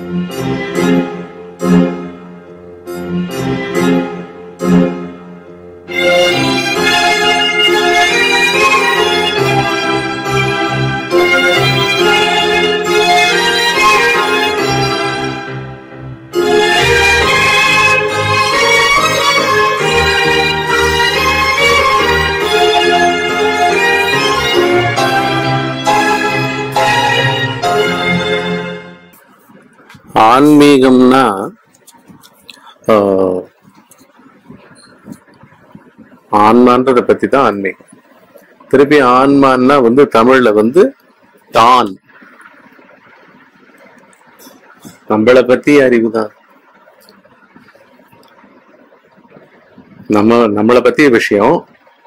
ஆன்மீகம்னா ஆஹ், ஆன்மான்றத பத்தி தான் ஆன்மீகம் திருப்பி ஆன்மான்னா வந்து தமிழ்ல வந்து தான் நம்மளை பத்தி அறிவு தான் நம்ம நம்மளை பத்திய விஷயம்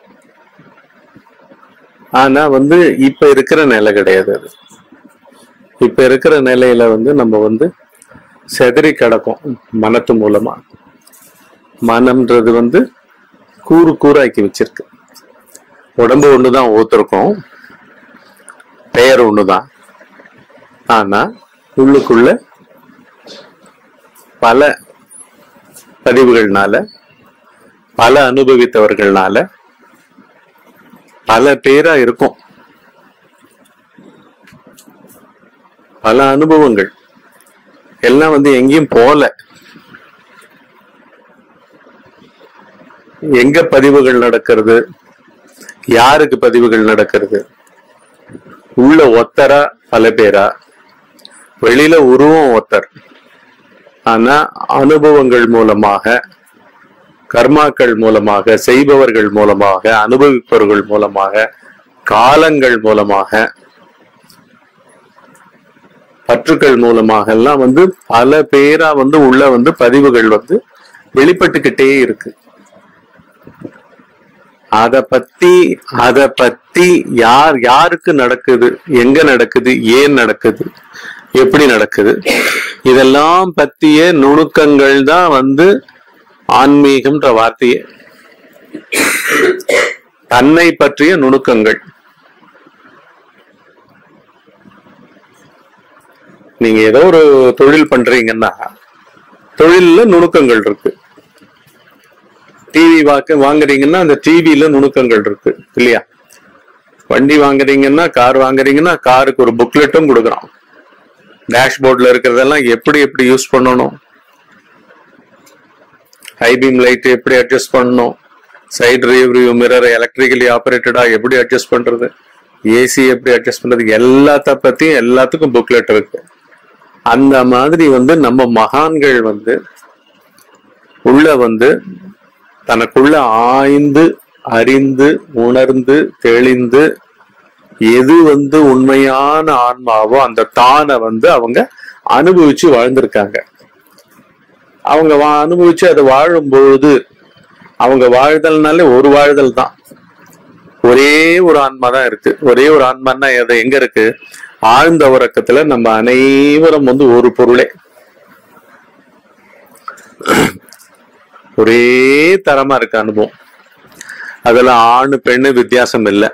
ஆனா வந்து இப்ப இருக்கிற நிலை கிடையாது அது இப்ப இருக்கிற நிலையில வந்து நம்ம வந்து செதறி கிடக்கும் மனத்து மூலமா மனம்ன்றது வந்து கூறு கூறாக்கி வச்சிருக்கு உடம்பு ஒண்ணுதான் ஒவ்வொருத்தருக்கும் பெயர் ஒண்ணுதான் ஆனா உள்ளுக்குள்ள பல பதிவுகள்னால பல அனுபவித்தவர்கள்னால பல பேரா இருக்கும் பல அனுபவங்கள் எல்லாம் வந்து எங்கேயும் போல எங்க பதிவுகள் நடக்கிறது யாருக்கு பதிவுகள் நடக்கிறது உள்ள ஒத்தரா பல பேரா வெளியில உருவம் ஒத்தர் ஆனா அனுபவங்கள் மூலமாக கர்மாக்கள் மூலமாக செய்பவர்கள் மூலமாக அனுபவிப்பவர்கள் மூலமாக காலங்கள் மூலமாக பற்றுக்கள் மூலமாக எல்லாம் வந்து பல பேரா வந்து உள்ள வந்து பதிவுகள் வந்து வெளிப்பட்டுக்கிட்டே இருக்கு அத பத்தி அத பத்தி யார் யாருக்கு நடக்குது எங்க நடக்குது ஏன் நடக்குது எப்படி நடக்குது இதெல்லாம் பத்திய நுணுக்கங்கள் தான் வந்து ஆன்மீகம்ன்ற வார்த்தையே தன்னை பற்றிய நுணுக்கங்கள் நீங்க ஏதோ ஒரு தொழில் பண்றீங்கன்னா தொழில்ல நுணுக்கங்கள் இருக்கு டிவி வாக்க வாங்குறீங்கன்னா அந்த டிவில நுணுக்கங்கள் இருக்கு இல்லையா வண்டி வாங்குறீங்கன்னா கார் வாங்குறீங்கன்னா காருக்கு ஒரு புக்லெட்டும் கொடுக்குறான் டேஷ்போர்ட்ல இருக்கிறதெல்லாம் எப்படி எப்படி யூஸ் பண்ணணும் ஹைபீம் லைட் எப்படி அட்ஜஸ்ட் பண்ணணும் சைடு ரிவ்யூ மிரர் எலக்ட்ரிக்கலி ஆப்ரேட்டடா எப்படி அட்ஜஸ்ட் பண்றது ஏசி எப்படி அட்ஜஸ்ட் பண்றது எல்லாத்த பத்தியும் எல்லாத்துக்கும் புக்லெட் இருக்கு அந்த மாதிரி வந்து நம்ம மகான்கள் வந்து உள்ள வந்து தனக்குள்ள ஆய்ந்து அறிந்து உணர்ந்து தெளிந்து எது வந்து உண்மையான ஆன்மாவோ அந்த தானை வந்து அவங்க அனுபவிச்சு வாழ்ந்திருக்காங்க அவங்க வா- அனுபவிச்சு அதை வாழும் பொழுது அவங்க வாழ்தல்னாலே ஒரு வாழ்தல் தான் ஒரே ஒரு ஆன்மா தான் இருக்கு ஒரே ஒரு ஆன்மான்னா அது எங்க இருக்கு ஆழ்ந்த உறக்கத்துல நம்ம அனைவரும் வந்து ஒரு பொருளே ஒரே தரமா இருக்கு அனுபவம் அதுல ஆணு பெண்ணு வித்தியாசம் இல்லை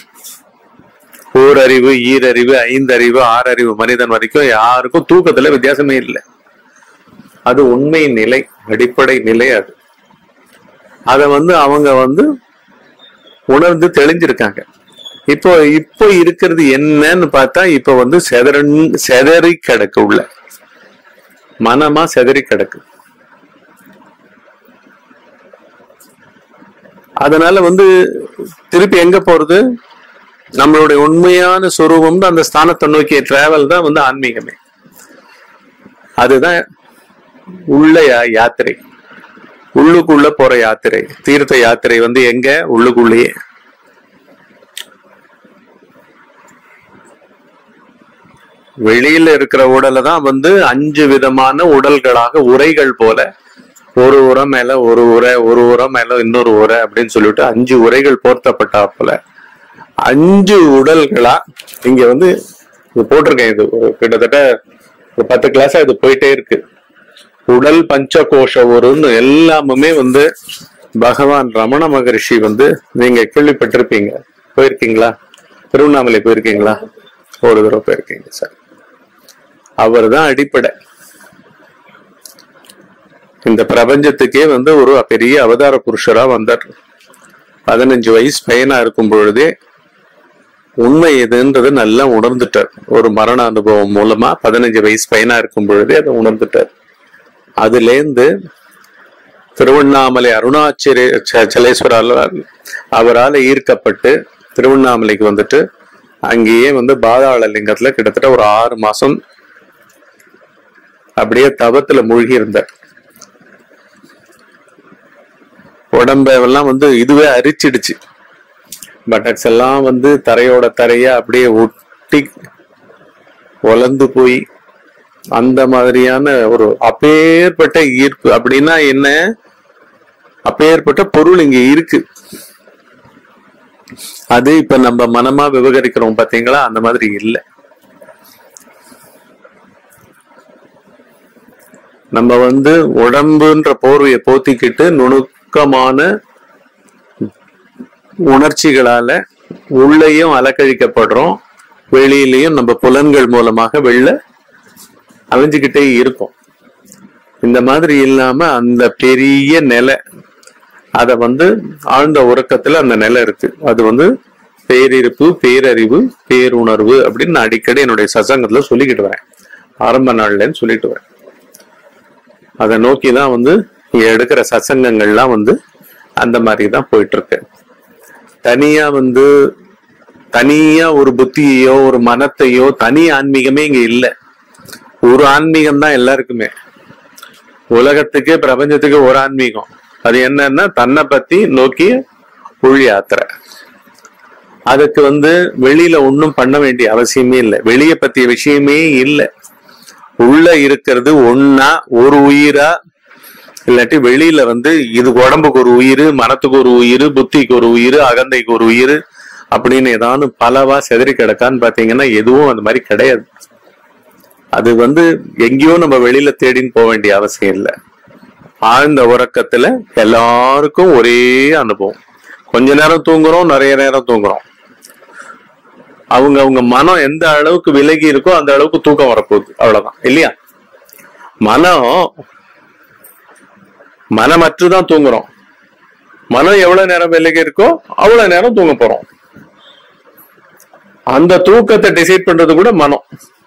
ஓரறிவு ஈரறிவு ஐந்தறிவு ஆறறிவு மனிதன் வரைக்கும் யாருக்கும் தூக்கத்துல வித்தியாசமே இல்லை அது உண்மை நிலை அடிப்படை நிலை அது அத வந்து அவங்க வந்து உணர்ந்து தெளிஞ்சிருக்காங்க இப்போ இப்போ இருக்கிறது என்னன்னு பார்த்தா இப்ப வந்து செதறன் செதறி கிடக்கு உள்ள மனமா செதறி கிடக்கு அதனால வந்து திருப்பி எங்க போறது நம்மளுடைய உண்மையான சுரூபம் அந்த ஸ்தானத்தை நோக்கிய டிராவல் தான் வந்து ஆன்மீகமே அதுதான் உள்ள யா- யாத்திரை உள்ளுக்குள்ள போற யாத்திரை தீர்த்த யாத்திரை வந்து எங்க உள்ளுக்குள்ளேயே வெளியில இருக்கிற உடலை தான் வந்து அஞ்சு விதமான உடல்களாக உரைகள் போல ஒரு உரம் மேல ஒரு உரை ஒரு உரம் மேல இன்னொரு உரை அப்படின்னு சொல்லிட்டு அஞ்சு உரைகள் போர்த்தப்பட்டா போல அஞ்சு உடல்களா இங்க வந்து இது போட்டிருக்கேன் இது ஒரு கிட்டத்தட்ட ஒரு பத்து கிளாஸா இது போயிட்டே இருக்கு உடல் பஞ்சகோஷ ஒருன்னு எல்லாமுமே வந்து பகவான் ரமண மகரிஷி வந்து நீங்க கேள்விப்பட்டிருப்பீங்க போயிருக்கீங்களா திருவண்ணாமலை போயிருக்கீங்களா ஒரு தடவை போயிருக்கீங்க சார் அவர் தான் அடிப்படை இந்த பிரபஞ்சத்துக்கே வந்து ஒரு பெரிய அவதார புருஷரா வந்தார் பதினஞ்சு வயசு பையனா இருக்கும் பொழுதே உண்மை எதுன்றது நல்லா உணர்ந்துட்டார் ஒரு மரண அனுபவம் மூலமா பதினஞ்சு வயசு பையனா இருக்கும் பொழுதே அதை உணர்ந்துட்டார் அதுலேருந்து திருவண்ணாமலை அருணாச்சரி சலேஸ்வரால் அவரால் ஈர்க்கப்பட்டு திருவண்ணாமலைக்கு வந்துட்டு அங்கேயே வந்து பாதாள லிங்கத்துல கிட்டத்தட்ட ஒரு ஆறு மாசம் அப்படியே தவத்துல மூழ்கி இருந்தார் உடம்பெல்லாம் வந்து இதுவே அரிச்சிடுச்சு பட்டக்ஸ் எல்லாம் வந்து தரையோட தரையா அப்படியே ஒட்டி உலர்ந்து போய் அந்த மாதிரியான ஒரு அப்பேற்பட்ட ஈர்ப்பு அப்படின்னா என்ன அப்பேற்பட்ட பொருள் இங்க இருக்கு அது இப்ப நம்ம மனமா விவகரிக்கிறோம் பாத்தீங்களா அந்த மாதிரி இல்லை நம்ம வந்து உடம்புன்ற போர்வையை போத்திக்கிட்டு நுணுக்கமான உணர்ச்சிகளால உள்ளேயும் அலக்கழிக்கப்படுறோம் வெளியிலையும் நம்ம புலன்கள் மூலமாக வெளில அழிஞ்சுக்கிட்டே இருக்கும் இந்த மாதிரி இல்லாம அந்த பெரிய நிலை அத வந்து ஆழ்ந்த உறக்கத்துல அந்த நிலை இருக்கு அது வந்து பேரிருப்பு பேரறிவு பேருணர்வு அப்படின்னு நான் அடிக்கடி என்னுடைய சசங்கத்துல சொல்லிக்கிட்டு வரேன் ஆரம்ப நாள்லன்னு சொல்லிட்டு வரேன் அதை நோக்கி தான் வந்து இங்க எடுக்கிற சசங்கங்கள்லாம் வந்து அந்த மாதிரி தான் போயிட்டு இருக்கு தனியா வந்து தனியா ஒரு புத்தியையோ ஒரு மனத்தையோ தனி ஆன்மீகமே இங்க இல்லை ஒரு ஆன்மீகம் தான் எல்லாருக்குமே உலகத்துக்கு பிரபஞ்சத்துக்கு ஒரு ஆன்மீகம் அது என்னன்னா தன்னை பத்தி நோக்கி உள் யாத்திரை அதுக்கு வந்து வெளியில ஒன்றும் பண்ண வேண்டிய அவசியமே இல்லை வெளிய பத்திய விஷயமே இல்லை உள்ள இருக்கிறது ஒன்னா ஒரு உயிரா இல்லாட்டி வெளியில வந்து இது உடம்புக்கு ஒரு உயிர் மனத்துக்கு ஒரு உயிர் புத்திக்கு ஒரு உயிர் அகந்தைக்கு ஒரு உயிர் அப்படின்னு ஏதாவது பலவா செதறி கிடக்கான்னு பாத்தீங்கன்னா எதுவும் அந்த மாதிரி கிடையாது அது வந்து எங்கேயோ நம்ம வெளியில தேடின்னு போக வேண்டிய அவசியம் இல்லை ஆழ்ந்த உறக்கத்துல எல்லாருக்கும் ஒரே அனுபவம் கொஞ்ச நேரம் தூங்குறோம் நிறைய நேரம் தூங்குறோம் அவங்க அவங்க மனம் எந்த அளவுக்கு விலகி இருக்கோ அந்த அளவுக்கு தூக்கம் வரப்போகுது அவ்வளவுதான் இல்லையா மனம் மனமற்று தான் தூங்குறோம் மனம் எவ்வளவு நேரம் விலகி இருக்கோ அவ்வளவு நேரம் தூங்க போறோம் அந்த தூக்கத்தை டிசைட் பண்றது கூட மனம்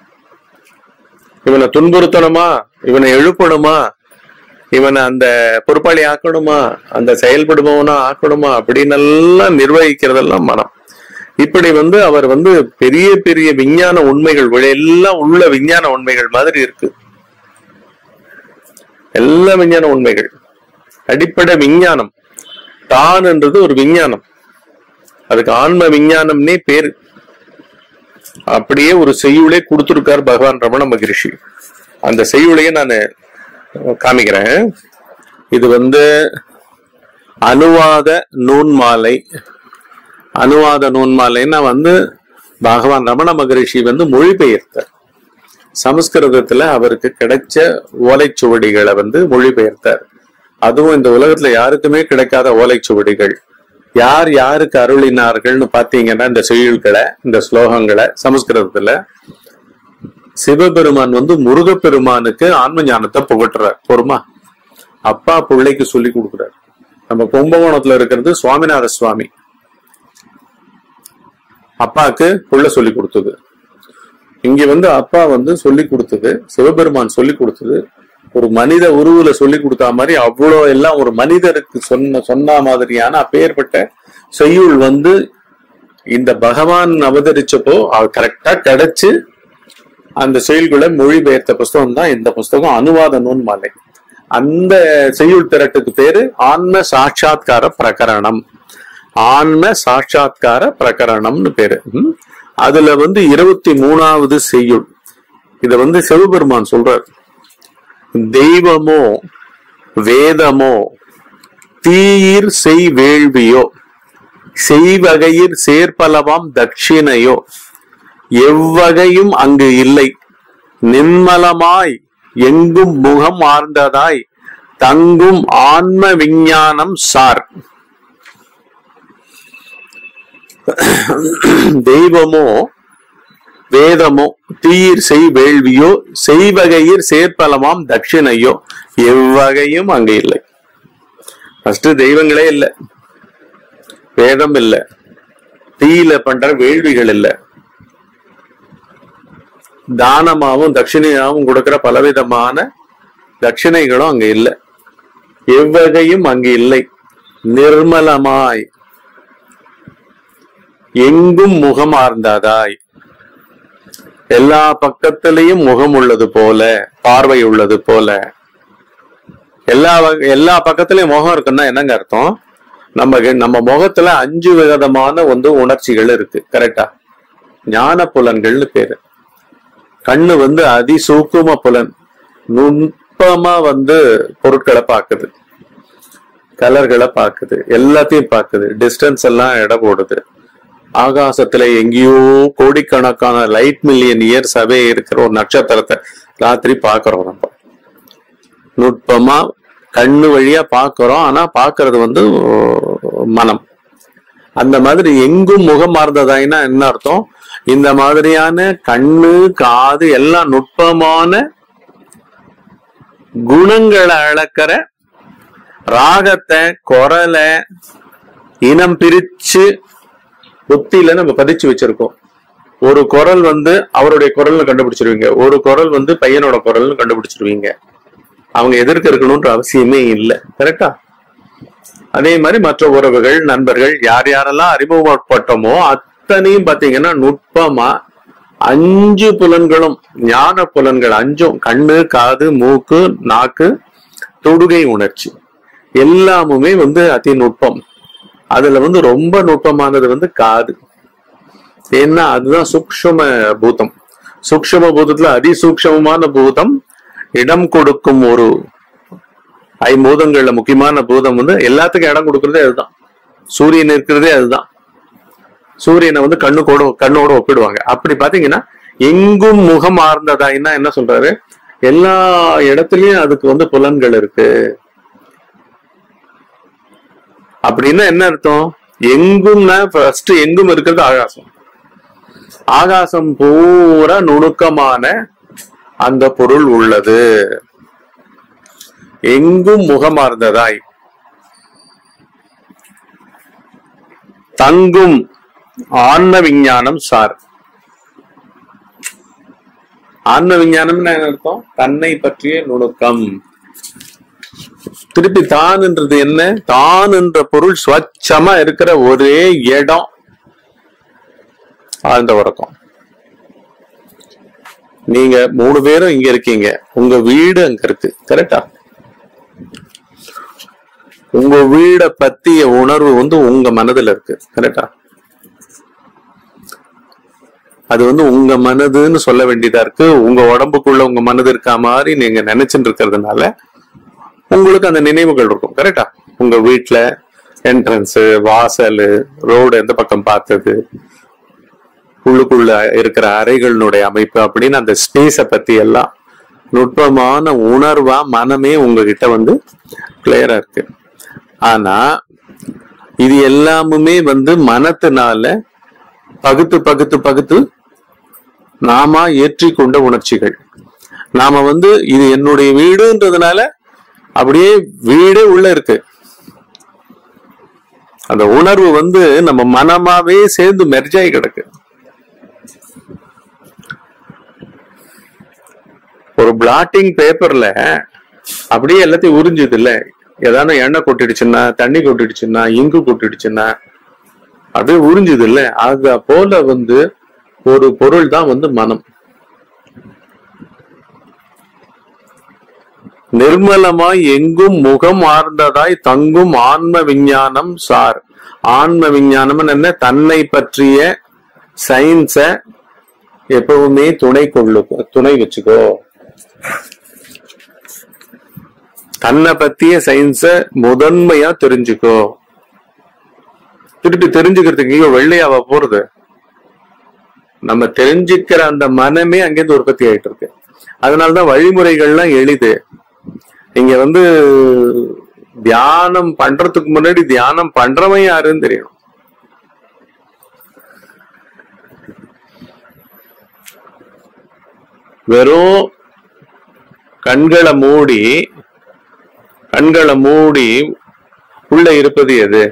இவனை துன்புறுத்தணுமா இவனை எழுப்பணுமா இவனை அந்த பொறுப்பாளி ஆக்கணுமா அந்த செயல்படுபவனா ஆக்கணுமா அப்படின்னு எல்லாம் நிர்வகிக்கிறதெல்லாம் மனம் இப்படி வந்து அவர் வந்து பெரிய பெரிய விஞ்ஞான உண்மைகள் எல்லாம் உள்ள விஞ்ஞான உண்மைகள் மாதிரி இருக்கு எல்லா விஞ்ஞான உண்மைகள் அடிப்படை விஞ்ஞானம் தான்ன்றது ஒரு விஞ்ஞானம் அதுக்கு ஆன்ம விஞ்ஞானம்னே பேரு அப்படியே ஒரு செய்யுளே கொடுத்திருக்கார் பகவான் ரமண மகரிஷி அந்த செய்யுளையே நான் காமிக்கிறேன் இது வந்து அனுவாத நூன்மாலை அனுவாத நூன்மாலைன்னா வந்து பகவான் ரமண மகரிஷி வந்து மொழிபெயர்த்தார் சமஸ்கிருதத்துல அவருக்கு கிடைச்ச ஓலைச்சுவடிகளை வந்து மொழிபெயர்த்தார் அதுவும் இந்த உலகத்துல யாருக்குமே கிடைக்காத ஓலைச்சுவடிகள் யார் யாருக்கு அருளினார்கள்னு பாத்தீங்கன்னா இந்த செய்யுள்களை இந்த ஸ்லோகங்களை சமஸ்கிருதத்துல சிவபெருமான் வந்து முருகப்பெருமானுக்கு ஆன்ம ஞானத்தை புகட்டுறார் பொறுமா அப்பா பிள்ளைக்கு சொல்லி கொடுக்குறார் நம்ம கும்பகோணத்துல இருக்கிறது சுவாமிநாத சுவாமி அப்பாவுக்கு புள்ள சொல்லி கொடுத்தது இங்க வந்து அப்பா வந்து சொல்லி கொடுத்தது சிவபெருமான் சொல்லி கொடுத்தது ஒரு மனித உருவுல சொல்லி கொடுத்தா மாதிரி அவ்வளோ எல்லாம் ஒரு மனிதருக்கு சொன்ன சொன்ன மாதிரியான அப்பேற்பட்ட செய்யுள் வந்து இந்த பகவான் அவதரிச்சப்போ அவர் கரெக்டா கிடைச்சு அந்த செயல்களை மொழிபெயர்த்த புஸ்தகம் தான் இந்த புஸ்தகம் அனுவாத நூன் மாலை அந்த செய்யுள் திரட்டுக்கு பேரு ஆன்ம சாட்சா்கார பிரகரணம் ஆன்ம சாட்சா்கார பிரகரணம்னு பேரு ம்? அதுல வந்து இருபத்தி மூணாவது செய்யுள் இத வந்து சிவபெருமான் சொல்றார் தெய்வமோ வேதமோ தீயிர் செய் வேள்வியோ செய்வகையிற் சேர்ப்பலவாம் தட்சிணையோ எவ்வகையும் அங்கு இல்லை நிம்மலமாய் எங்கும் முகம் ஆர்ந்ததாய் தங்கும் ஆன்ம விஞ்ஞானம் சார் தெய்வமோ வேதமோ தீர் செய் வேள்வியோ செய்வகையிற் சேர்ப்பலமாம் தட்சிணையோ எவ்வகையும் அங்க இல்லை ஃபர்ஸ்ட் தெய்வங்களே இல்ல வேதம் இல்ல தீயில பண்ற வேள்விகள் இல்ல தானமாவும் தட்சிணையாவும் கொடுக்கிற பலவிதமான தட்சிணைகளும் அங்க இல்ல எவ்வகையும் அங்கு இல்லை நிர்மலமாய் எங்கும் முகமார்ந்ததாய் எல்லா பக்கத்திலையும் முகம் உள்ளது போல பார்வை உள்ளது போல எல்லா வக- எல்லா பக்கத்திலயும் முகம் இருக்குன்னா என்னங்க அர்த்தம் நம்ம நம்ம முகத்துல அஞ்சு விதமான வந்து உணர்ச்சிகள் இருக்கு கரெக்டா ஞான புலன்கள்னு பேரு கண்ணு வந்து அதிசூக்கும புலன் நுட்பமா வந்து பொருட்களை பார்க்குது கலர்களை பார்க்குது எல்லாத்தையும் பார்க்குது டிஸ்டன்ஸ் எல்லாம் எடை போடுது ஆகாசத்துல எங்கேயோ கோடிக்கணக்கான லைட் மில்லியன் இயர்ஸ் அவே இருக்கிற ஒரு நட்சத்திரத்தை ராத்திரி பார்க்கிறோம் நம்ம நுட்பமா கண்ணு வழியா பார்க்கிறோம் ஆனா பார்க்கிறது வந்து மனம் அந்த மாதிரி எங்கும் முகம் மாறுந்ததாயினா என்ன அர்த்தம் இந்த மாதிரியான கண்ணு காது எல்லாம் நுட்பமான குணங்களை அளக்கிற ராகத்தை குரலை இனம் பிரிச்சு புத்தியில நம்ம பதிச்சு வச்சிருக்கோம் ஒரு குரல் வந்து அவருடைய குரல்னு கண்டுபிடிச்சிருவீங்க ஒரு குரல் வந்து பையனோட குரல்னு கண்டுபிடிச்சிருவீங்க அவங்க எதிர்க்க இருக்கணும்ன்ற அவசியமே இல்லை கரெக்டா அதே மாதிரி மற்ற உறவுகள் நண்பர்கள் யார் யாரெல்லாம் அறிமுகப்பட்டோமோ அத்தனையும் பாத்தீங்கன்னா நுட்பமா அஞ்சு புலன்களும் ஞான புலன்கள் அஞ்சும் கண்ணு காது மூக்கு நாக்கு தொடுகை உணர்ச்சி எல்லாமுமே வந்து அதி நுட்பம் அதுல வந்து ரொம்ப நுட்பமானது வந்து காது ஏன்னா அதுதான் சூக்ஷ்ம பூதம் சூக்ஷ்ம பூதத்துல அதிசூக்ஷ்மமான பூதம் இடம் கொடுக்கும் ஒரு ஐம்பூதங்கள்ல முக்கியமான பூதம் வந்து எல்லாத்துக்கும் இடம் கொடுக்கறதே அதுதான் சூரியன் இருக்கிறதே அதுதான் சூரியனை வந்து கண்ணு கூட கண்ணோட ஒப்பிடுவாங்க அப்படி பாத்தீங்கன்னா எங்கும் முகம் ஆர்ந்ததாயின்னா என்ன சொல்றாரு எல்லா இடத்துலயும் அதுக்கு வந்து புலன்கள் இருக்கு அப்படின்னா என்ன அர்த்தம் எங்கும்னா ஃபர்ஸ்ட் எங்கும் இருக்கிறது ஆகாசம் ஆகாசம் பூரா நுணுக்கமான அந்த பொருள் உள்ளது எங்கும் முகமார்ந்ததாய் தங்கும் ஆன்ம விஞ்ஞானம் சார் ஆன்ம விஞ்ஞானம்னு என்ன அர்த்தம் தன்னை பற்றிய நுணுக்கம் திருப்பி தான்ன்றது என்ன தான் என்ற பொருள் ஸ்வச்சமா இருக்கிற ஒரே இடம் ஆழ்ந்த உறக்கம் நீங்க மூணு பேரும் இங்க இருக்கீங்க உங்க வீடு அங்க இருக்கு கரெக்டா உங்க வீட பத்திய உணர்வு வந்து உங்க மனதுல இருக்கு கரெக்டா அது வந்து உங்க மனதுன்னு சொல்ல வேண்டியதா இருக்கு உங்க உடம்புக்குள்ள உங்க மனது இருக்கா மாதிரி நீங்க நினைச்சுட்டு இருக்கிறதுனால உங்களுக்கு அந்த நினைவுகள் இருக்கும் கரெக்டா உங்க வீட்டுல என்ட்ரன்ஸ் வாசல் ரோடு எந்த பக்கம் பார்த்தது உள்ளுக்குள்ள இருக்கிற அறைகளினுடைய அமைப்பு அப்படின்னு அந்த ஸ்பேஸ பத்தி எல்லாம் நுட்பமான உணர்வா மனமே உங்ககிட்ட வந்து கிளியரா இருக்கு ஆனா இது எல்லாமுமே வந்து மனத்தினால பகுத்து பகுத்து பகுத்து நாம ஏற்றிக்கொண்ட உணர்ச்சிகள் நாம வந்து இது என்னுடைய வீடுன்றதுனால அப்படியே வீடே உள்ள இருக்கு அந்த உணர்வு வந்து நம்ம மனமாவே சேர்ந்து மெர்ஜாய் கிடக்கு ஒரு பிளாட்டிங் பேப்பர்ல அப்படியே எல்லாத்தையும் உறிஞ்சுது இல்ல ஏதாவது எண்ணெய் கொட்டிடுச்சுன்னா தண்ணி கொட்டிடுச்சுன்னா இங்கு கொட்டிடுச்சுன்னா அப்படியே உறிஞ்சுது இல்ல அத போல வந்து ஒரு பொருள் தான் வந்து மனம் நிர்மலமாய் எங்கும் முகம் ஆர்ந்ததாய் தங்கும் ஆன்ம விஞ்ஞானம் சார் ஆன்ம விஞ்ஞானம் என்ன தன்னை பற்றிய சயின்ஸ எப்பவுமே துணை கொள்ளு துணை வச்சுக்கோ தன்னை பத்திய சயின்ஸ முதன்மையா தெரிஞ்சுக்கோ திருப்பி தெரிஞ்சுக்கிறதுக்கு இங்க வெள்ளையாவா போறது நம்ம தெரிஞ்சுக்கிற அந்த மனமே அங்கேருந்து உற்பத்தி ஆயிட்டு இருக்கு அதனாலதான் வழிமுறைகள்லாம் எளிது நீங்க வந்து தியானம் பண்றதுக்கு முன்னாடி தியானம் பண்றவன் யாருன்னு தெரியணும் வெறும் கண்களை மூடி கண்களை மூடி உள்ள இருப்பது எது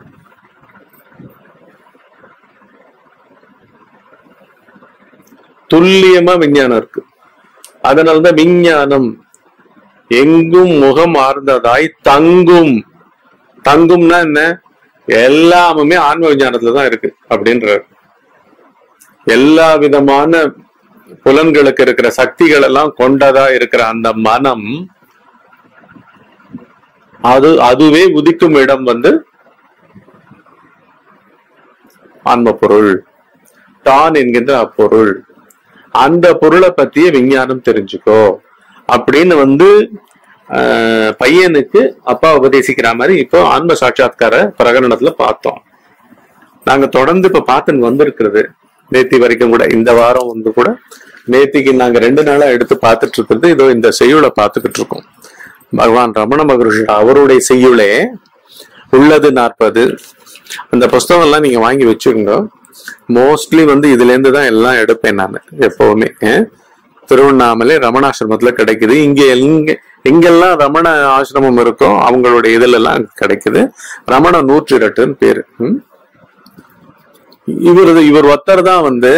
துல்லியமா விஞ்ஞானம் இருக்கு அதனாலதான் விஞ்ஞானம் எங்கும் முகம் ஆர்ந்ததாய் தங்கும் தங்கும்னா என்ன எல்லாமுமே ஆன்ம விஞ்ஞானத்துல தான் இருக்கு அப்படின்றார் எல்லா விதமான புலன்களுக்கு இருக்கிற சக்திகள் எல்லாம் கொண்டதா இருக்கிற அந்த மனம் அது அதுவே உதிக்கும் இடம் வந்து ஆன்ம பொருள் தான் என்கின்ற அப்பொருள் அந்த பொருளை பத்திய விஞ்ஞானம் தெரிஞ்சுக்கோ அப்படின்னு வந்து ஆஹ், பையனுக்கு அப்பா உபதேசிக்கிற மாதிரி இப்போ ஆன்ம சாட்சாத்கார பிரகடனத்துல பார்த்தோம் நாங்க தொடர்ந்து இப்ப பார்த்துன்னு வந்திருக்கிறது நேத்தி வரைக்கும் கூட இந்த வாரம் வந்து கூட நேத்திக்கு நாங்க ரெண்டு நாளா எடுத்து பார்த்துட்டு இருக்கிறது இதோ இந்த செய்யுளை பார்த்துக்கிட்டு இருக்கோம் பகவான் ரமண மகரிஷி அவருடைய செய்யுளே உள்ளது நாற்பது அந்த புஸ்தகம் எல்லாம் நீங்க வாங்கி வச்சுக்கோங்க மோஸ்ட்லி வந்து இதுல இருந்து தான் எல்லாம் எடுப்பேன் நான் எப்பவுமே அஹ். திருவண்ணாமலை ரமணாசிரமத்துல கிடைக்குது இங்க எங்க எங்கெல்லாம் ரமண ஆசிரமம் இருக்கோ அவங்களுடைய இதுல எல்லாம் கிடைக்குது ரமண நூற்றி இரட்டுன்னு பேரு ம். இவர் இவர் ஒருத்தர் தான் வந்து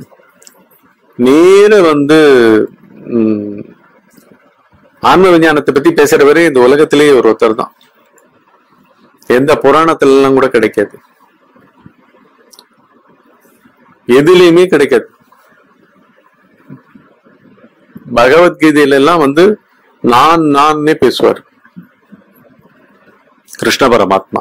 நேர வந்து ம், ஆன்ம விஞ்ஞானத்தை பத்தி பேசுறவரே இந்த உலகத்திலேயே ஒரு ஒருத்தர் தான் எந்த புராணத்துல எல்லாம் கூட கிடைக்காது எதுலயுமே கிடைக்காது பகவத்கீதையில எல்லாம் வந்து நான் நான்னே பேசுவார் கிருஷ்ண பரமாத்மா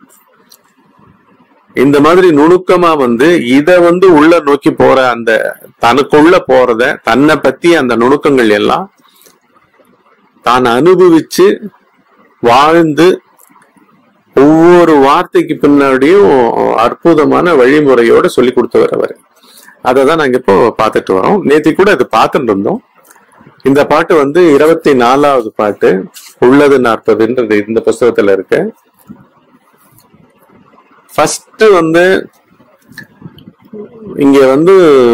இந்த மாதிரி நுணுக்கமா வந்து இத வந்து உள்ள நோக்கி போற அந்த தனக்குள்ள போறத தன்னை பத்தி அந்த நுணுக்கங்கள் எல்லாம் தான் அனுபவிச்சு வாழ்ந்து ஒவ்வொரு வார்த்தைக்கு பின்னாடியும் அற்புதமான வழிமுறையோட சொல்லி கொடுத்தவர் அவர் அதை தான் நாங்க இப்போ பார்த்துட்டு வரோம் நேத்தி கூட அது பார்த்துட்டு இருந்தோம் இந்த பாட்டு வந்து இருபத்தி நாலாவது பாட்டு உள்ளது நாற்பதுன்றது இந்த புஸ்தகத்துல இருக்கு ஃபர்ஸ்ட் வந்து இங்க வந்து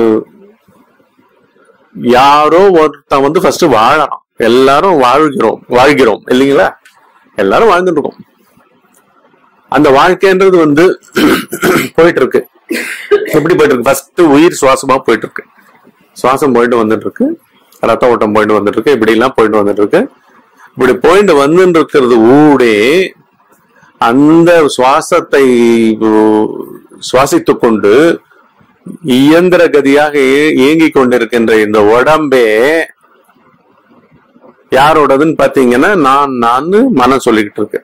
யாரோ ஒருத்தன் வந்து ஃபர்ஸ்ட் வாழறான் எல்லாரும் வாழ்கிறோம் வாழ்கிறோம் இல்லைங்களா எல்லாரும் வாழ்ந்துட்டு இருக்கோம் அந்த வாழ்க்கைன்றது வந்து போயிட்டு இருக்கு எப்படி போயிட்டு இருக்கு ஃபர்ஸ்ட் உயிர் சுவாசமா போயிட்டு இருக்கு சுவாசம் போயிட்டு வந்துட்டு இருக்கு ரத்த ஓட்டம் போயிட்டு வந்துட்டு இருக்கு இப்படி எல்லாம் போயிட்டு வந்துட்டு இருக்கு இப்படி போயிட்டு வந்துட்டு இருக்கிறது ஊடே அந்த சுவாசத்தை உ- சுவாசித்துக் கொண்டு இயந்திர கதியாக இய- இயங்கிக் கொண்டிருக்கின்ற இந்த உடம்பே யாரோடதுன்னு பாத்தீங்கன்னா நான் நான் மனம் சொல்லிக்கிட்டு இருக்கு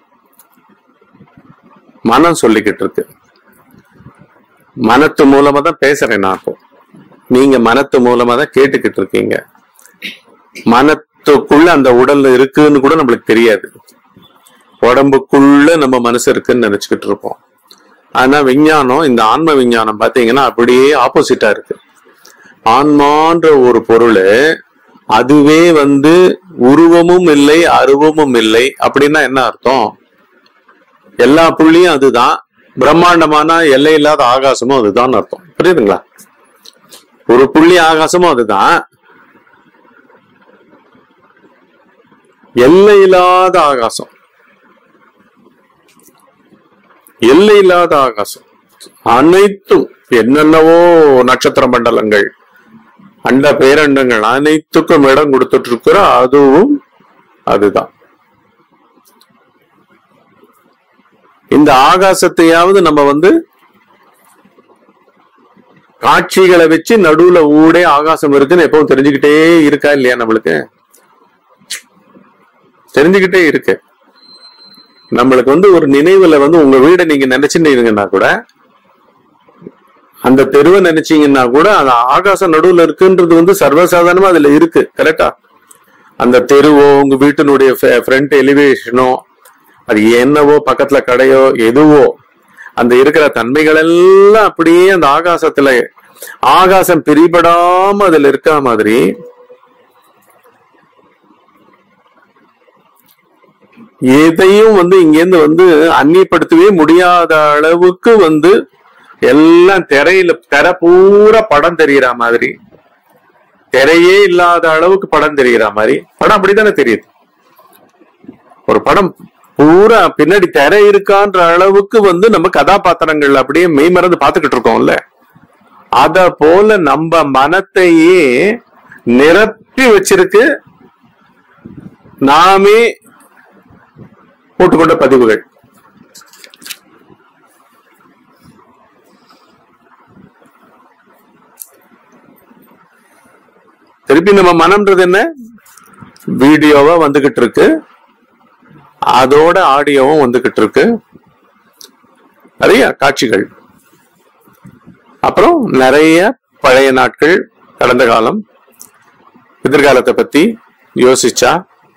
மனம் சொல்லிக்கிட்டு இருக்கு மனத்து மூலமா தான் பேசுறேன் நான் இப்போ நீங்க மனத்து மூலமா தான் கேட்டுக்கிட்டு இருக்கீங்க மனத்துக்குள்ள அந்த உடல் இருக்குன்னு கூட நம்மளுக்கு தெரியாது உடம்புக்குள்ள நம்ம மனசு இருக்குன்னு நினைச்சுக்கிட்டு இருப்போம் ஆனா விஞ்ஞானம் இந்த ஆன்ம விஞ்ஞானம் பாத்தீங்கன்னா அப்படியே ஆப்போசிட்டா இருக்கு ஆன்மான்ற ஒரு பொருள் அதுவே வந்து உருவமும் இல்லை அருவமும் இல்லை அப்படின்னா என்ன அர்த்தம் எல்லா புள்ளியும் அதுதான் பிரம்மாண்டமான எல்லை இல்லாத ஆகாசமும் அதுதான் அர்த்தம் புரியுதுங்களா ஒரு புள்ளி ஆகாசமும் அதுதான் எல்லை இல்லாத ஆகாசம் எல்லை இல்லாத ஆகாசம் அனைத்தும் என்னென்னவோ நட்சத்திர மண்டலங்கள் அண்ட பேரண்டங்கள் அனைத்துக்கும் இடம் கொடுத்துட்டு இருக்கிற அதுவும் அதுதான் இந்த ஆகாசத்தையாவது நம்ம வந்து காட்சிகளை வச்சு நடுவுல ஊடே ஆகாசம் இருக்குன்னு எப்பவும் தெரிஞ்சுக்கிட்டே இருக்கா இல்லையா நம்மளுக்கு தெரிஞ்சுக்கிட்டே இருக்கு நம்மளுக்கு வந்து ஒரு நினைவுல வந்து உங்க வீடை நீங்க நினைச்சுட்டு இருங்கன்னா கூட அந்த தெருவை நினைச்சீங்கன்னா கூட அந்த ஆகாசம் நடுவுல இருக்குன்றது வந்து சர்வசாதாரணமா அதுல இருக்கு கரெக்டா அந்த தெருவோ உங்க வீட்டினுடைய ஃப்ரண்ட் எலிவேஷனோ அது என்னவோ பக்கத்துல கடையோ எதுவோ அந்த இருக்கிற தன்மைகள் எல்லாம் அப்படியே அந்த ஆகாசத்துல ஆகாசம் பிரிபடாம அதுல இருக்க மாதிரி எதையும் வந்து இங்கேருந்து வந்து அந்நியப்படுத்தவே முடியாத அளவுக்கு வந்து எல்லாம் திரையில திரை பூரா படம் தெரியற மாதிரி திரையே இல்லாத அளவுக்கு படம் தெரிகிற மாதிரி படம் அப்படித்தானே தெரியுது ஒரு படம் பூரா பின்னாடி திரை இருக்கான்ற அளவுக்கு வந்து நம்ம கதாபாத்திரங்கள் அப்படியே மெய்மறந்து பார்த்துக்கிட்டு இருக்கோம்ல அத போல நம்ம மனத்தையே நிரப்பி வச்சிருக்கு நாமே போட்டுக்கொண்ட பதிவுகள் திருப்பி நம்ம மனம்ன்றது என்ன வீடியோவா வந்துகிட்டு இருக்கு அதோட ஆடியோவும் வந்துகிட்டு இருக்கு நிறைய காட்சிகள் அப்புறம் நிறைய பழைய நாட்கள் கடந்த காலம் எதிர்காலத்தை பத்தி யோசிச்சா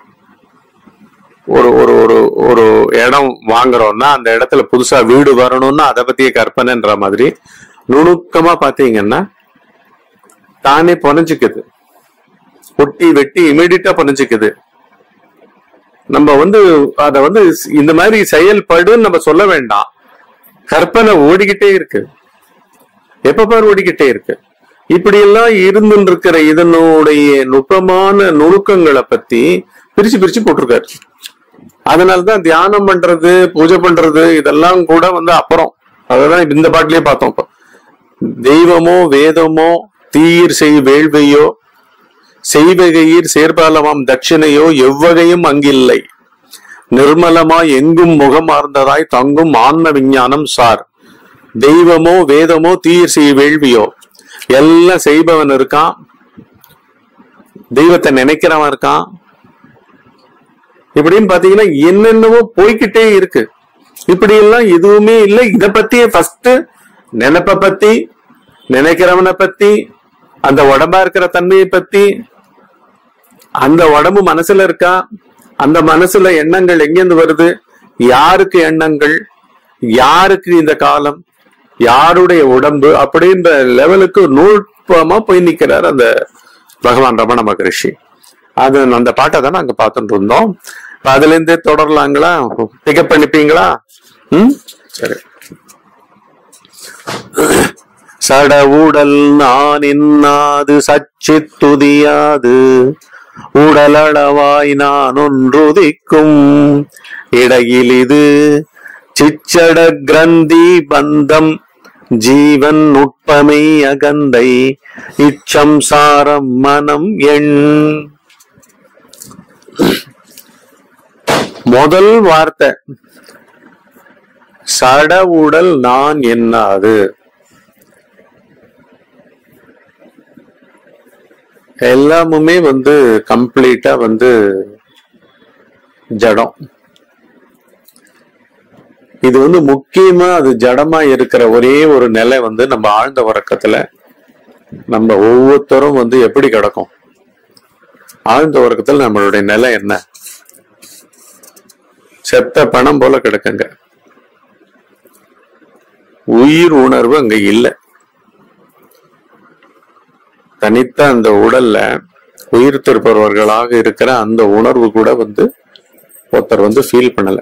ஒரு ஒரு ஒரு ஒரு இடம் வாங்குறோம்னா அந்த இடத்துல புதுசா வீடு வரணும்னா அதை பத்தியே கற்பனைன்ற மாதிரி நுணுக்கமா பாத்தீங்கன்னா தானே புனைஞ்சுக்குது ஒட்டி வெட்டி இமீடியட்டா புனைஞ்சுக்குது நம்ம வந்து அத வந்து இந்த மாதிரி செயல்படுன்னு நம்ம சொல்ல வேண்டாம் கற்பனை ஓடிக்கிட்டே இருக்கு எப்ப பாரு ஓடிக்கிட்டே இருக்கு இப்படி எல்லாம் இருந்துட்டு இருக்கிற இதனுடைய நுட்பமான நுணுக்கங்களை பத்தி பிரிச்சு பிரிச்சு போட்டிருக்காரு அதனாலதான் தியானம் பண்றது பூஜை பண்றது இதெல்லாம் கூட வந்து அப்புறம் அததான் இந்த பாட்டிலேயே பார்த்தோம் இப்போ தெய்வமோ வேதமோ தீயிர் செய் வேள்வையோ செய்வகையீர் சேர்பாலமாம் தட்சிணையோ எவ்வகையும் அங்கில்லை நிர்மலமா எங்கும் முகமார்ந்ததாய் தங்கும் ஆன்ம விஞ்ஞானம் சார் தெய்வமோ வேதமோ தீயிர் செய் வேள்வியோ எல்லாம் செய்பவன் இருக்கான் தெய்வத்தை நினைக்கிறவன் இருக்கான் இப்படின்னு பாத்தீங்கன்னா என்னென்னவோ போய்கிட்டே இருக்கு இப்படி எல்லாம் எதுவுமே இல்லை இத பத்தியே ஃபர்ஸ்ட் நினைப்ப பத்தி நினைக்கிறவனை பத்தி அந்த உடம்பா இருக்கிற தன்மையை பத்தி அந்த உடம்பு மனசுல இருக்கா அந்த மனசுல எண்ணங்கள் எங்கிருந்து வருது யாருக்கு எண்ணங்கள் யாருக்கு இந்த காலம் யாருடைய உடம்பு அப்படின்ற லெவலுக்கு நூற்பமா போய் நிக்கிறார் அந்த பகவான் ரமண மகரிஷி அது அந்த பாட்டை தான் நாங்க பார்த்துட்டு இருந்தோம் இப்ப அதுல இருந்தே தொடரலாங்களா பிக்கப் பண்ணிப்பீங்களா ம் சரி சட உடல் நான் இன்னாது சச்சித் துதியாது உடலளவாய் நான் ஒன்றுதிக்கும் இடையில் இது சிச்சட கிரந்தி பந்தம் ஜீவன் நுட்பமை அகந்தை இச்சம்சாரம் மனம் எண் முதல் வார்த்தை சட உடல் நான் என்னாது எல்லாமுமே வந்து கம்ப்ளீட்டா வந்து ஜடம் இது வந்து முக்கியமா அது ஜடமா இருக்கிற ஒரே ஒரு நிலை வந்து நம்ம ஆழ்ந்த உறக்கத்துல நம்ம ஒவ்வொருத்தரும் வந்து எப்படி கிடக்கும் ஆழ்ந்த உறக்கத்துல நம்மளுடைய நிலை என்ன செத்த பணம் போல கிடக்குங்க உயிர் உணர்வு அங்க இல்லை தனித்த அந்த உடல்ல உயிர் திருப்பவர்களாக இருக்கிற அந்த உணர்வு கூட வந்து ஒருத்தர் வந்து ஃபீல் பண்ணல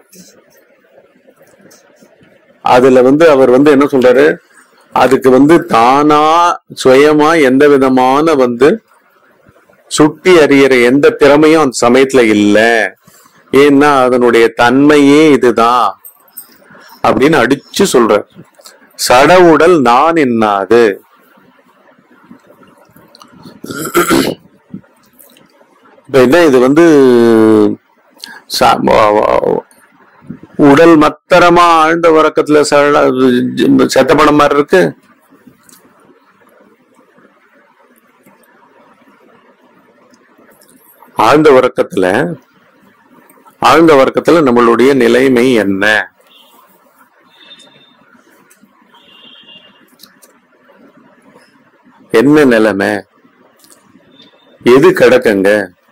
அதுல வந்து அவர் வந்து என்ன சொல்றாரு அதுக்கு வந்து தானா சுயமா எந்த விதமான வந்து சுட்டி அறியற எந்த திறமையும் அந்த சமயத்துல இல்ல ஏன்னா அதனுடைய தன்மையே இதுதான் அப்படின்னு அடிச்சு சொல்றார் சடவுடல் நான் என்னாது இப்ப என்ன இது வந்து ச- வ- வ- உடல் மத்தரமா ஆழ்ந்த உறக்கத்துல சட- செத்த படம் மாதிரி இருக்கு ஆழ்ந்த உறக்கத்துல ஆழ்ந்த உறக்கத்துல நம்மளுடைய நிலைமை என்ன என்ன நிலைமை எது கிடக்குங்க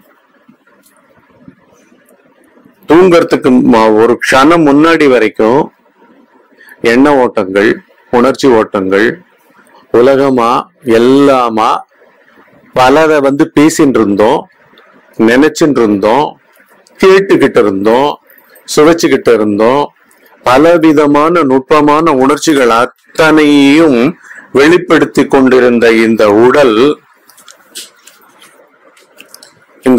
தூங்கறதுக்கு ம- ஒரு க்ஷணம் முன்னாடி வரைக்கும் எண்ண ஓட்டங்கள் உணர்ச்சி ஓட்டங்கள் உலகமா எல்லாமா பலரை வந்து பேசிட்டு இருந்தோம் நினைச்சுட்டு இருந்தோம் கேட்டுக்கிட்டு இருந்தோம் சுவைச்சுக்கிட்டு இருந்தோம் பலவிதமான நுட்பமான உணர்ச்சிகள் அத்தனையும் வெளிப்படுத்தி கொண்டிருந்த இந்த உடல்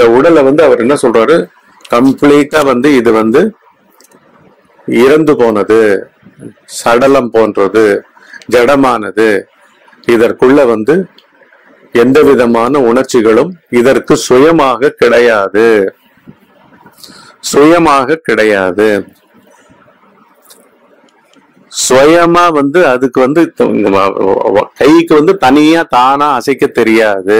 அந்த உடலை வந்து அவர் என்ன சொல்றாரு கம்ப்ளீட்டா வந்து இது வந்து இறந்து போனது சடலம் போன்றது ஜடமானது இதற்குள்ள வந்து எந்த விதமான உணர்ச்சிகளும் இதற்கு சுயமாக கிடையாது சுயமாக கிடையாது சுயமா வந்து அதுக்கு வந்து த- கைக்கு வந்து தனியா தானா அசைக்க தெரியாது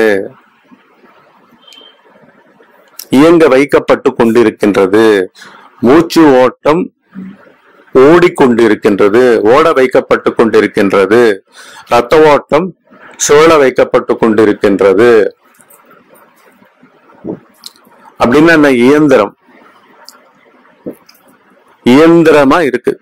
இயங்க வைக்கப்பட்டு கொண்டிருக்கின்றது மூச்சு ஓட்டம் ஓடிக்கொண்டிருக்கின்றது ஓட வைக்கப்பட்டு கொண்டிருக்கின்றது ரத்த ஓட்டம் சுழல வைக்கப்பட்டு கொண்டிருக்கின்றது அப்படின்னா என்ன இயந்திரம் இயந்திரமா இருக்கு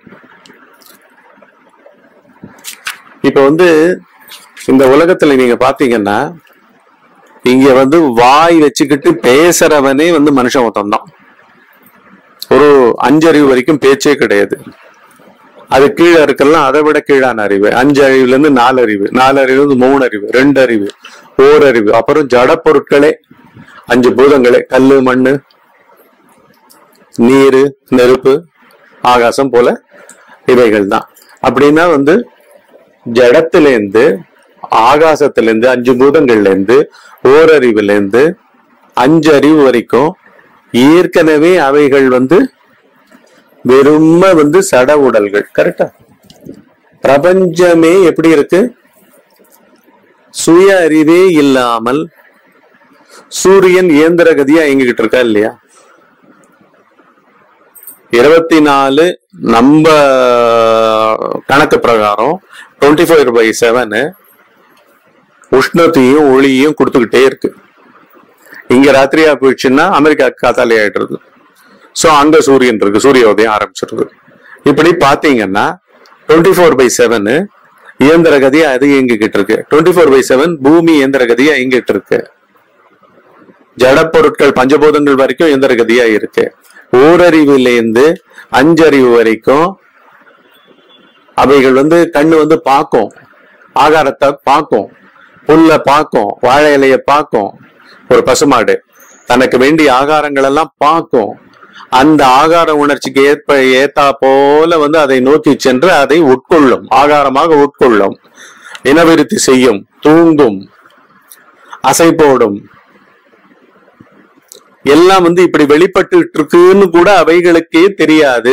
இப்ப வந்து இந்த உலகத்துல நீங்க பாத்தீங்கன்னா இங்க வந்து வாய் வச்சுக்கிட்டு பேசுறவனே வந்து மனுஷன் ஒருத்தன் தான் ஒரு அஞ்சறிவு வரைக்கும் பேச்சே கிடையாது அது கீழே இருக்கலாம் அதை விட கீழான அறிவு அஞ்சு அறிவுல இருந்து நாலு அறிவு நாலு அறிவுல இருந்து மூணு அறிவு ரெண்டு அறிவு ஓரறிவு அப்புறம் ஜட பொருட்களே அஞ்சு பூதங்களே கல்லு மண்ணு நீரு நெருப்பு ஆகாசம் போல இவைகள் தான் அப்படின்னா வந்து ஜடத்திலேருந்து ஆகாசத்திலேருந்து அஞ்சு பூதங்கள்ல இருந்து ஓரறிவுல இருந்து அஞ்சு அறிவு வரைக்கும் ஏற்கனவே அவைகள் வந்து வெறும வந்து சட உடல்கள் கரெக்டா பிரபஞ்சமே எப்படி இருக்கு சுய அறிவே இல்லாமல் சூரியன் இயந்திர கதியா இயங்கிக்கிட்டு இருக்கா இல்லையா இருபத்தி நாலு நம்ம கணக்கு பிரகாரம் டுவெண்ட்டி ஃபைவ் பை செவனு உஷ்ணத்தையும் ஒளியையும் கொடுத்துக்கிட்டே இருக்கு இங்க ராத்திரியா போயிடுச்சுன்னா அமெரிக்கா காத்தாலே ஆயிடுறது சோ அங்க சூரியன் இருக்கு சூரிய உதயம் ஆரம்பிச்சிருது இப்படி பாத்தீங்கன்னா டுவெண்ட்டி ஃபோர் பை செவனு இயந்திர கதியா அது இயங்கிக்கிட்டு இருக்கு டுவெண்ட்டி ஃபோர் பை செவன் பூமி இயந்திர கதியா இயங்கிட்டு இருக்கு ஜட பொருட்கள் பஞ்சபூதங்கள் வரைக்கும் இயந்திர கதியா இருக்கு ஓரறிவிலேருந்து அஞ்சறிவு வரைக்கும் அவைகள் வந்து கண்ணு வந்து பார்க்கும் ஆகாரத்தை பார்க்கும் புல்ல பார்க்கும் வாழை இலைய பார்க்கும் ஒரு பசுமாடு தனக்கு வேண்டிய ஆகாரங்கள் எல்லாம் பார்க்கும் அந்த ஆகார உணர்ச்சிக்கு ஏற்ப ஏத்தா போல வந்து அதை நோக்கி சென்று அதை உட்கொள்ளும் ஆகாரமாக உட்கொள்ளும் இனவிருத்தி செய்யும் தூங்கும் அசை போடும் எல்லாம் வந்து இப்படி வெளிப்பட்டு இருக்குன்னு கூட அவைகளுக்கே தெரியாது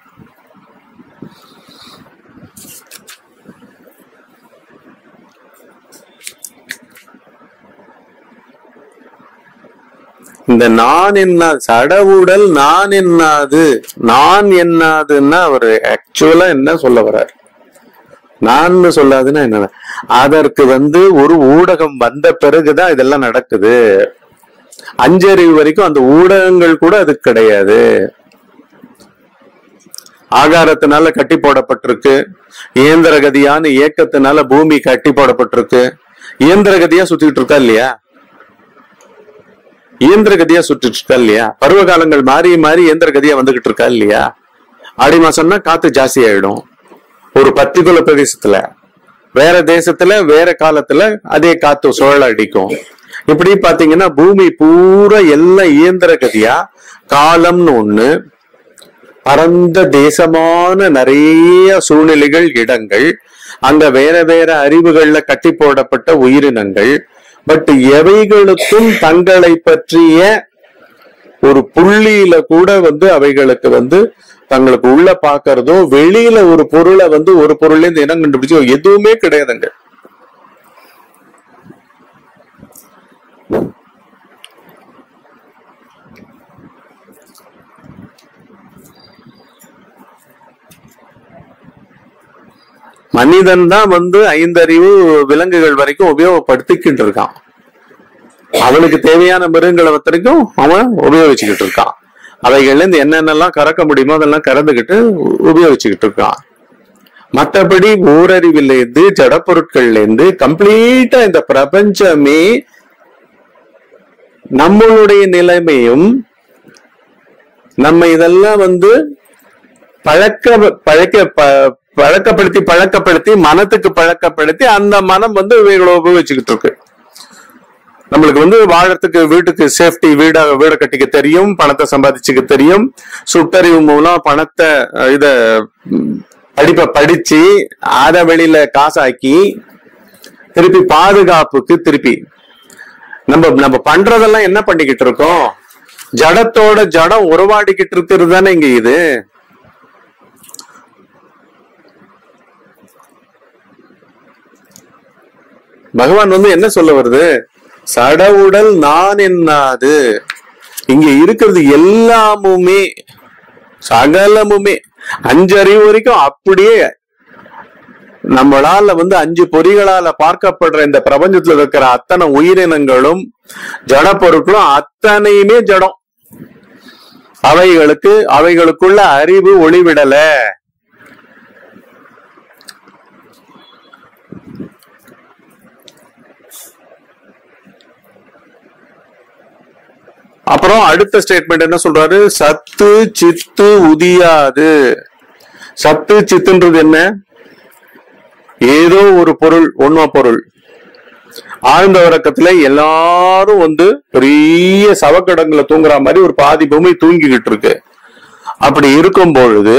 இந்த நான் என்ன சடவுடல் நான் என்னாது நான் என்னாதுன்னா அவர் ஆக்சுவலா என்ன சொல்ல வர்றார் நான் சொல்லாதுன்னா என்ன அதற்கு வந்து ஒரு ஊடகம் வந்த பிறகுதான் இதெல்லாம் நடக்குது அஞ்சறிவு வரைக்கும் அந்த ஊடகங்கள் கூட அது கிடையாது ஆகாரத்தினால கட்டி போடப்பட்டிருக்கு இயந்திர கதியான இயக்கத்தினால பூமி கட்டி போடப்பட்டிருக்கு இயந்திர கதியா சுத்திட்டு இருக்கா இல்லையா இயந்திர கதியா சுற்றிட்டு இருக்கா இல்லையா பருவ காலங்கள் மாறி மாறி இயந்திர கதியா வந்துகிட்டு இருக்கா இல்லையா ஆடி மாசம்னா காத்து ஜாஸ்தி ஆயிடும் ஒரு பர்டிகுலர் பிரதேசத்துல வேற தேசத்துல வேற காலத்துல அதே காத்து சுழல் அடிக்கும் இப்படி பாத்தீங்கன்னா பூமி பூரா எல்லாம் இயந்திர கதியா காலம்னு ஒண்ணு பரந்த தேசமான நிறைய சூழ்நிலைகள் இடங்கள் அங்க வேற வேற அறிவுகள்ல கட்டி போடப்பட்ட உயிரினங்கள் பட் எவைகளுக்கும் தங்களை பற்றிய ஒரு புள்ளியில கூட வந்து அவைகளுக்கு வந்து தங்களுக்கு உள்ள பாக்குறதோ வெளியில ஒரு பொருளை வந்து ஒரு பொருள்ல இருந்து இனம் கண்டுபிடிச்சோ எதுவுமே கிடையாதுங்க மனிதன் தான் வந்து ஐந்தறிவு விலங்குகள் வரைக்கும் உபயோகப்படுத்திக்கிட்டு இருக்கான் அவனுக்கு தேவையான மிருகங்களை வரைக்கும் அவன் உபயோகிச்சுக்கிட்டு இருக்கான் அவைகள்ல இருந்து என்னென்னலாம் கறக்க முடியுமோ அதெல்லாம் கறந்துகிட்டு உ- உபயோகிச்சுக்கிட்டு இருக்கான் மற்றபடி ஓரறிவில இருந்து ஜடப்பொருட்கள்ல இருந்து கம்ப்ளீட்டா இந்த பிரபஞ்சமே நம்மளுடைய நிலைமையும் நம்ம இதெல்லாம் வந்து பழக்க பழக்க ப- பழக்கப்படுத்தி பழக்கப்படுத்தி மனத்துக்கு பழக்கப்படுத்தி அந்த மனம் வந்து இவைகளை உபயோகிச்சுக்கிட்டு இருக்கு நம்மளுக்கு வந்து வாழறதுக்கு வீட்டுக்கு சேஃப்டி வீடா வீடை கட்டிக்க தெரியும் பணத்தை சம்பாதிச்சுக்க தெரியும் சுட்டறிவு மூலம் பணத்தை அஹ், இத ம், படிப்பை படிச்சு அதை வெளியில காசாக்கி திருப்பி பாதுகாப்புக்கு திருப்பி நம்ம நம்ம பண்றதெல்லாம் என்ன பண்ணிக்கிட்டு இருக்கோம் ஜடத்தோட ஜடம் உறவாடிக்கிட்டு இருக்கிறது தானே இங்க இது பகவான் வந்து என்ன சொல்ல வருது சடவுடல் நான் என்னாது இங்க இருக்கிறது எல்லாமுமே சகலமுமே அஞ்சு அறிவு வரைக்கும் அப்படியே நம்மளால வந்து அஞ்சு பொறிகளால பார்க்கப்படுற இந்த பிரபஞ்சத்துல இருக்கிற அத்தனை உயிரினங்களும் ஜட பொருட்களும் அத்தனையுமே ஜடம் அவைகளுக்கு அவைகளுக்குள்ள அறிவு ஒளிவிடல அப்புறம் அடுத்த ஸ்டேட்மெண்ட் என்ன சொல்றாரு சத்து சித்து உதியாது சத்து சித்துன்றது என்ன ஏதோ ஒரு பொருள் ஒன்மா பொருள் ஆழ்ந்த உறக்கத்துல எல்லாரும் வந்து பெரிய சவக்கடங்குல தூங்குற மாதிரி ஒரு பாதி பூமி தூங்கிக்கிட்டு இருக்கு அப்படி இருக்கும் பொழுது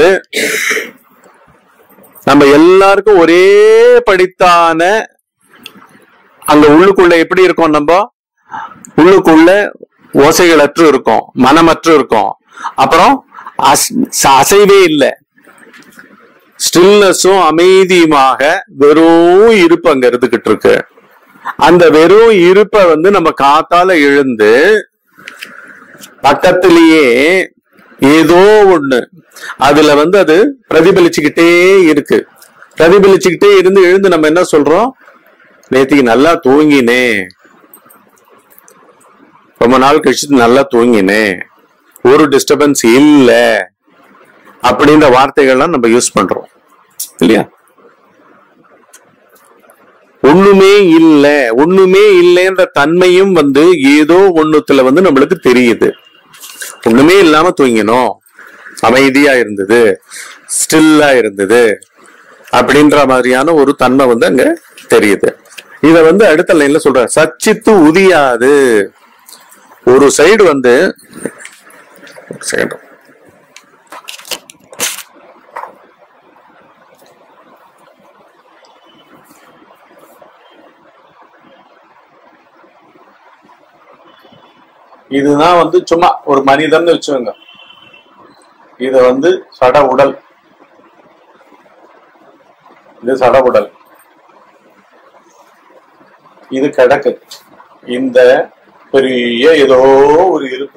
நம்ம எல்லாருக்கும் ஒரே படித்தான அங்க உள்ளுக்குள்ள எப்படி இருக்கோம் நம்ம உள்ளுக்குள்ள ஓசைகளற்று இருக்கும் மனமற்று இருக்கும் அப்புறம் அஸ்- ச- அசைவே இல்லை ஸ்டில்னஸும் அமைதியுமாக வெறும் இருப்பு அங்க இருந்துகிட்டு இருக்கு அந்த வெறும் இருப்பை வந்து நம்ம காத்தால எழுந்து பக்கத்திலேயே ஏதோ ஒண்ணு அதுல வந்து அது பிரதிபலிச்சுக்கிட்டே இருக்கு பிரதிபலிச்சுக்கிட்டே இருந்து எழுந்து நம்ம என்ன சொல்றோம் நேத்திக்கு நல்லா தூங்கினே ரொம்ப நாள் கழிச்சு நல்லா தூங்கினேன் ஒரு டிஸ்டர்பன்ஸ் இல்ல அப்படின்ற வார்த்தைகள்லாம் நம்ம யூஸ் பண்றோம் இல்லையா ஒண்ணுமே இல்ல ஒண்ணுமே இல்லைன்ற தன்மையும் வந்து ஏதோ ஒண்ணுத்துல வந்து நம்மளுக்கு தெரியுது ஒண்ணுமே இல்லாம தூங்கினோம் அமைதியா இருந்தது ஸ்டில்லா இருந்தது அப்படின்ற மாதிரியான ஒரு தன்மை வந்து அங்க தெரியுது இத வந்து அடுத்த லைன்ல சொல்ற சச்சித்து உதியாது ஒரு சைடு வந்து செகண்ட் இதுதான் வந்து சும்மா ஒரு மனிதன் வச்சுக்கோங்க இது வந்து சட உடல் இது சட உடல் இது கிடக்கு இந்த பெரிய ஏதோ ஒரு இருப்பு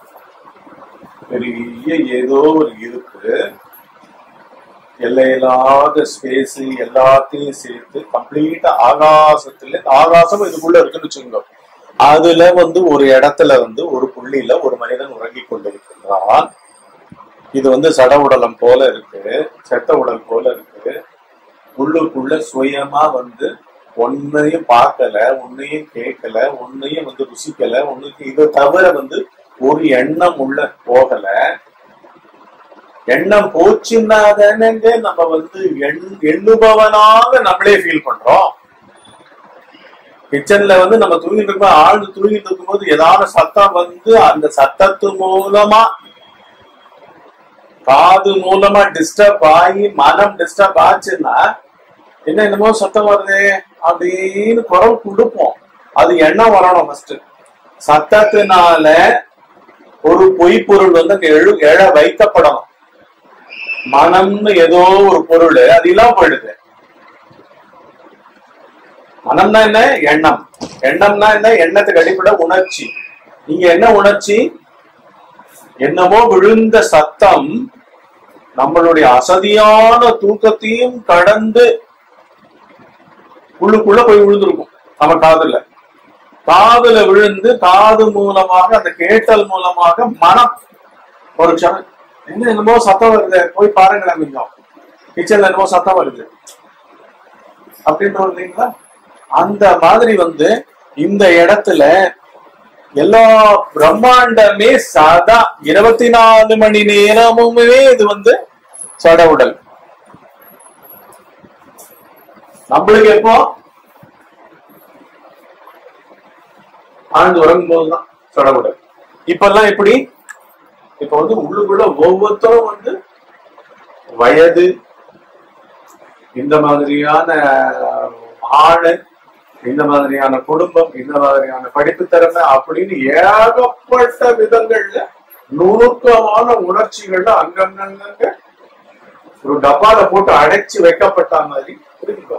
பெரிய ஏதோ ஒரு இருப்பு எல்லையில்லாத ஸ்பேஸ் எல்லாத்தையும் சேர்த்து கம்ப்ளீட்டா ஆகாசத்துல ஆகாசம் இதுக்குள்ள இருக்குன்னு வச்சுக்கோங்க அதுல வந்து ஒரு இடத்துல வந்து ஒரு புள்ளியில ஒரு மனிதன் உறங்கிக் கொண்டிருக்கின்றான் இது வந்து சட உடலம் போல இருக்கு செத்த உடல் போல இருக்கு உள்ளுக்குள்ள சுயமா வந்து ஒன்னையும் பார்க்கல ஒன்னையும் கேட்கல ஒன்னையும் வந்து ருசிக்கல ஒண்ணுக்கு இதை தவிர வந்து ஒரு எண்ணம் உள்ள போகல எண்ணம் போச்சுன்னா தானேங்க நம்ம வந்து எண் எண்ணுபவனாக நம்மளே ஃபீல் பண்றோம் கிச்சன்ல வந்து நம்ம தூங்கிட்டு இருக்கும் ஆழ்ந்து தூங்கிட்டு இருக்கும்போது ஏதாவது சத்தம் வந்து அந்த சத்தத்து மூலமா காது மூலமா டிஸ்டர்ப் ஆகி மனம் டிஸ்டர்ப் ஆச்சுன்னா என்ன என்னமோ சத்தம் வருது அப்படின்னு குரல் கொடுப்போம் அது எண்ணம் வரணும் ஃபர்ஸ்ட் சத்தத்தினால ஒரு பொய் பொருள் வந்து அங்க எழு எழ வைக்கப்படணும் மனம்னு ஏதோ ஒரு பொருள் அது இல்லாம போயிடுது மனம்னா என்ன எண்ணம் எண்ணம்னா என்ன எண்ணத்துக்கு அடிப்படை உணர்ச்சி இங்க என்ன உணர்ச்சி என்னமோ விழுந்த சத்தம் நம்மளுடைய அசதியான தூக்கத்தையும் கடந்து உள்ளுக்குள்ள போய் விழுந்திருக்கும் நம்ம காதுல காதுல விழுந்து காது மூலமாக அந்த கேட்டல் மூலமாக மனம் ஒரு க்ஷணம் என்ன என்னமோ சத்தம் வருது போய் பாருங்களேன் கொஞ்சம் கிச்சன்ல என்னமோ சத்தம் வருது அப்படின்ற இல்லைங்களா அந்த மாதிரி வந்து இந்த இடத்துல எல்லா பிரம்மாண்டமே சதா இருபத்தி நாலு மணி நேரமுமே இது வந்து சட உடல் நம்மளுக்கு எப்போ ஆழ்ந்து உறங்கும் போதுதான் சடவுடல் இப்பெல்லாம் எப்படி இப்ப வந்து உள்ளுக்குள்ள ஒவ்வொருத்தரும் வந்து வயது இந்த மாதிரியான ஆளு இந்த மாதிரியான குடும்பம் இந்த மாதிரியான படிப்பு திறமை அப்படின்னு ஏகப்பட்ட விதங்கள்ல நுணுக்கமான உணர்ச்சிகள்ல அங்கங்க ஒரு டப்பால போட்டு அடைச்சு வைக்கப்பட்ட மாதிரி புரியுதா?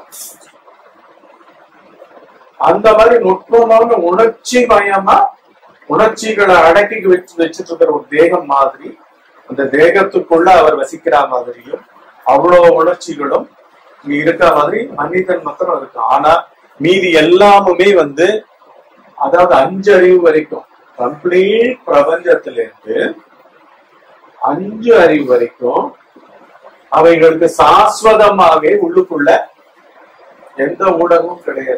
அந்த மாதிரி நுட்பமான உணர்ச்சி மயமா உணர்ச்சிகளை அடக்கி வச்சு வச்சுட்டு இருக்கிற ஒரு தேகம் மாதிரி அந்த தேகத்துக்குள்ள அவர் வசிக்கிற மாதிரியும் அவ்வளவு உணர்ச்சிகளும் இங்க இருக்க மாதிரி மனிதன் மாத்திரம் இருக்கு ஆனா மீதி எல்லாமுமே வந்து அதாவது அஞ்சு அறிவு வரைக்கும் கம்ப்ளீட் பிரபஞ்சத்துல இருந்து அஞ்சு அறிவு வரைக்கும் அவைகளுக்கு சாஸ்வதமாகவே உள்ளுக்குள்ள எந்த ஊடகமும் கிடையாது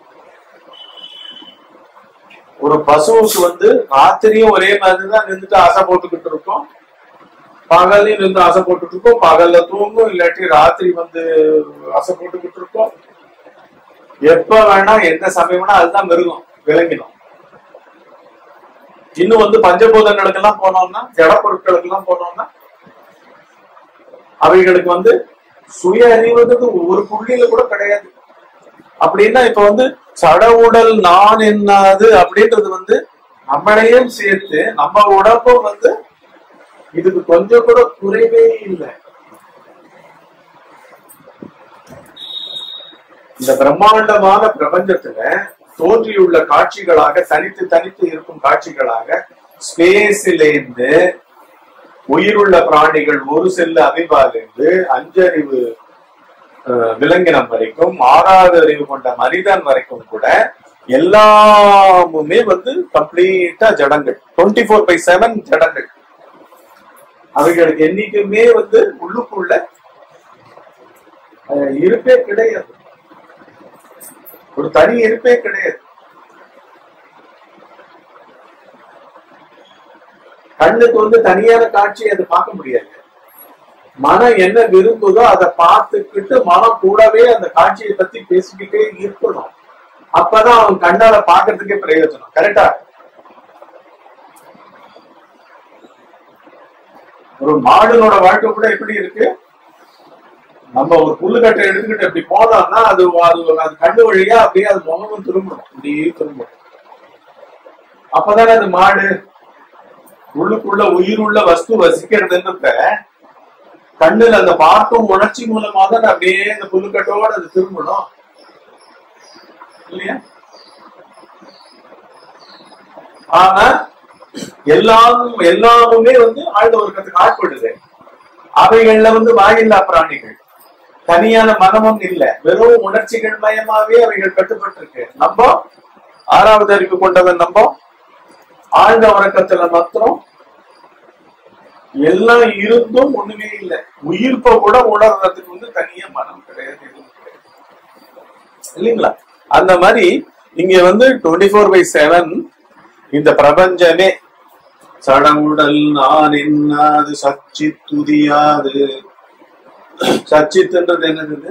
ஒரு பசுவுக்கு வந்து ராத்திரியும் ஒரே மாதிரி தான் நின்றுட்டு ஆசை போட்டுக்கிட்டு இருக்கும் பகல்லையும் நின்று ஆசை போட்டுட்டு இருக்கோம் பகல்ல தூங்கும் இல்லாட்டி ராத்திரி வந்து ஆசை போட்டுக்கிட்டு இருக்கோம் எப்ப வேணா எந்த சமயம் வேணா அதுதான் மிருகம் விளங்கிடும் இன்னும் வந்து பஞ்சபூதங்களுக்கு எல்லாம் போனோம்னா ஜட பொருட்களுக்கு எல்லாம் போனோம்னா அவைகளுக்கு வந்து சுய அறிவுன்றது ஒரு புள்ளியில கூட கிடையாது அப்படின்னா இப்ப வந்து சட உடல் நான் என்னாது அப்படின்றது வந்து நம்மளையும் சேர்த்து நம்ம உடம்பும் வந்து இதுக்கு கொஞ்சம் கூட குறைவே இல்லை இந்த பிரம்மாண்டமான பிரபஞ்சத்துல தோன்றியுள்ள காட்சிகளாக தனித்து தனித்து இருக்கும் காட்சிகளாக ஸ்பேஸிலேருந்து உயிருள்ள பிராணிகள் ஒரு செல்லு அமிபாலிருந்து அஞ்சறிவு அஹ், விலங்கினம் வரைக்கும் ஆறாவது அறிவு கொண்ட மனிதன் வரைக்கும் கூட எல்லாமுமே வந்து கம்ப்ளீட்டா ஜடங்கள் டுவெண்ட்டி ஃபோர் பை செவன் ஜடங்கள் அவைகளுக்கு என்னைக்குமே வந்து உள்ளுக்குள்ள அஹ், இருப்பே கிடையாது ஒரு தனி இருப்பே கிடையாது கண்ணுக்கு வந்து தனியான காட்சி அதை பார்க்க முடியாது மனம் என்ன விரும்புதோ அதை பார்த்துக்கிட்டு மனம் கூடவே அந்த காட்சியை பத்தி பேசிக்கிட்டே இருக்கணும் அப்பதான் அவன் கண்ணால பாக்குறதுக்கே பிரயோஜனம் கரெக்டா ஒரு மாடுனோட வாழ்க்கை கூட எப்படி இருக்கு நம்ம ஒரு புல்லுக்கட்டை எடுத்துக்கிட்டு அப்படி போனோம்னா அது அது அது கண்ணு வழியா அப்படியே அது முகமும் திரும்பணும் அப்படியே திரும்பணும் அப்பதானே அது மாடு உள்ளுக்குள்ள உயிருள்ள வஸ்து வசிக்கிறதுன்றத கண்ணுல அந்த பார்க்கும் உணர்ச்சி மூலமா தான் அப்படியே அந்த புல்லுக்கட்டோட அது திரும்பணும் இல்லையா ஆனா எல்லாம் எல்லாமுமே வந்து ஆழ்ந்த ஒருக்கத்துக்கு ஆட்படுது அவைகள்ல வந்து வாயில்லா பிராணிகள் தனியான மனமும் இல்ல வெறும் உணர்ச்சிகள் மயமாவே அவைகள் கட்டுப்பட்டு இருக்கு நம்ம ஆறாவது அறிவு கொண்டவன் நம்ம ஆழ்ந்த உறக்கத்துல மாத்திரம் எல்லாம் இருந்தும் ஒண்ணுமே இல்லை உயிர்ப்ப கூட உணர்றதுக்கு வந்து தனியா மனம் கிடையாது எதுவும் கிடையாது இல்லைங்களா அந்த மாதிரி இங்க வந்து டுவெண்ட்டி ஃபோர் பை செவன் இந்த பிரபஞ்சமே சடங்குடல் நான் என்னாது சச்சி துதியாது சச்சித்துன்றது என்னது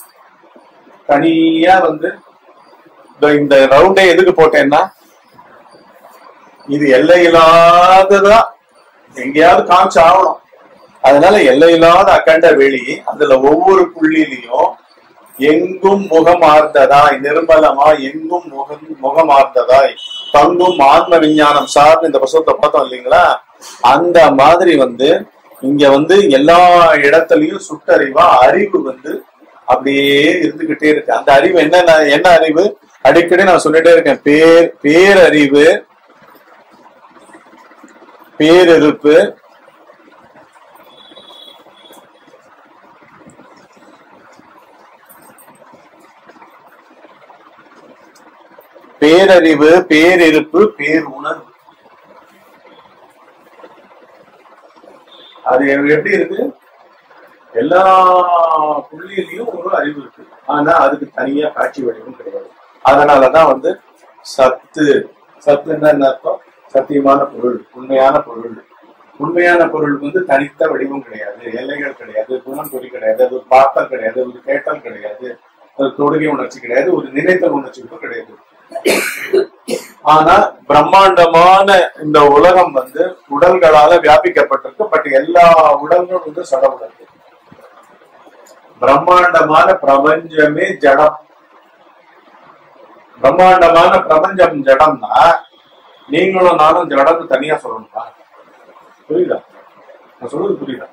தனியா வந்து இதோ இந்த ரவுண்டே எதுக்கு போட்டேன்னா இது எல்லையில்லாததா எங்கேயாவது காமிச்சு ஆகணும் அதனால எல்லையில்லாத அகண்ட வெளி அதுல ஒவ்வொரு புள்ளிலையும் எங்கும் முகமார்ந்ததாய் நிர்மலமா எங்கும் முகம் முகமார்ந்ததாய் தங்கும் ஆத்ம விஞ்ஞானம் சார்ந்து இந்த புத்தகத்தை பார்த்தோம் இல்லைங்களா அந்த மாதிரி வந்து இங்க வந்து எல்லா இடத்துலயும் சுட்டறிவா அறிவு வந்து அப்படியே இருந்துகிட்டே இருக்கு அந்த அறிவு என்ன என்ன அறிவு அடிக்கடி நான் சொல்லிட்டே இருக்கேன் பேர் பேரறிவு பேரிருப்பு பேரறிவு பேரிருப்பு பேர் உணர்வு அது எப்படி இருக்கு எல்லா புள்ளியிலையும் ஒரு அறிவு இருக்கு ஆனா அதுக்கு தனியா காட்சி வடிவம் கிடையாது அதனாலதான் வந்து சத்து சத்துன்னா என்ன அர்த்தம் சத்தியமான பொருள் உண்மையான பொருள் உண்மையான பொருள் வந்து தனித்த வடிவம் கிடையாது எல்லைகள் கிடையாது குணம் குறி கிடையாது ஒரு பார்த்தல் கிடையாது ஒரு கேட்டல் கிடையாது ஒரு தொடுகை உணர்ச்சி கிடையாது ஒரு நினைத்தல் உணர்ச்சி கூட கிடையாது ஆனா பிரம்மாண்டமான இந்த உலகம் வந்து உடல்களால வியாபிக்கப்பட்டிருக்கு பட் எல்லா உடல்களும் வந்து சட உடல் பிரம்மாண்டமான பிரபஞ்சமே ஜடம் பிரம்மாண்டமான பிரபஞ்சம் ஜடம்னா நீங்களும் நானும் ஜடம்னு தனியா சொல்லணுமா புரியுதா நான் சொல்றது புரியுதா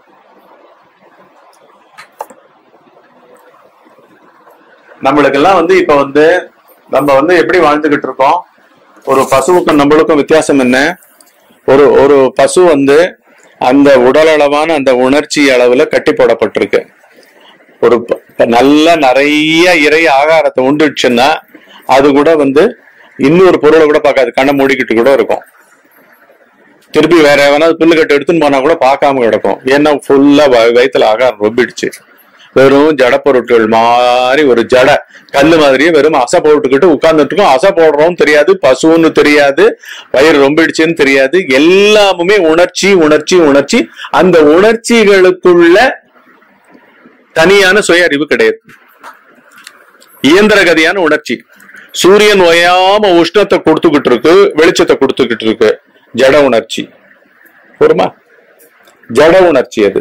நம்மளுக்கெல்லாம் வந்து இப்ப வந்து நம்ம வந்து எப்படி வாழ்ந்துகிட்டு இருக்கோம் ஒரு பசுவுக்கும் நம்மளுக்கும் வித்தியாசம் என்ன ஒரு ஒரு பசு வந்து அந்த உடலளவான அந்த உணர்ச்சி அளவுல கட்டி போடப்பட்டிருக்கு ஒரு ப- நல்ல நிறைய இறை ஆகாரத்தை உண்டுச்சுன்னா அது கூட வந்து இன்னொரு பொருளை கூட பார்க்காது கண்ணை மூடிக்கிட்டு கூட இருக்கும் திருப்பி வேற எவனாவது புல்லு கட்டு எடுத்துன்னு போனா கூட பார்க்காம கிடக்கும் ஏன்னா ஃபுல்லா வயித்துல ஆகாரம் ரொம்பிடுச்சு வெறும் ஜட பொருட்கள் மாதிரி ஒரு ஜட கல்லு மாதிரியே வெறும் அசை போட்டுக்கிட்டு உட்கார்ந்துட்டு இருக்கோம் அசை போடுறோம் தெரியாது பசுன்னு தெரியாது வயிறு ரொம்பிடுச்சுன்னு தெரியாது எல்லாமுமே உணர்ச்சி உணர்ச்சி உணர்ச்சி அந்த உணர்ச்சிகளுக்குள்ள தனியான சுய அறிவு கிடையாது இயந்திர கதியான உணர்ச்சி சூரியன் ஓயாம உஷ்ணத்தை கொடுத்துக்கிட்டு இருக்கு வெளிச்சத்தை கொடுத்துக்கிட்டு இருக்கு ஜட உணர்ச்சி பொறுமா ஜட உணர்ச்சி அது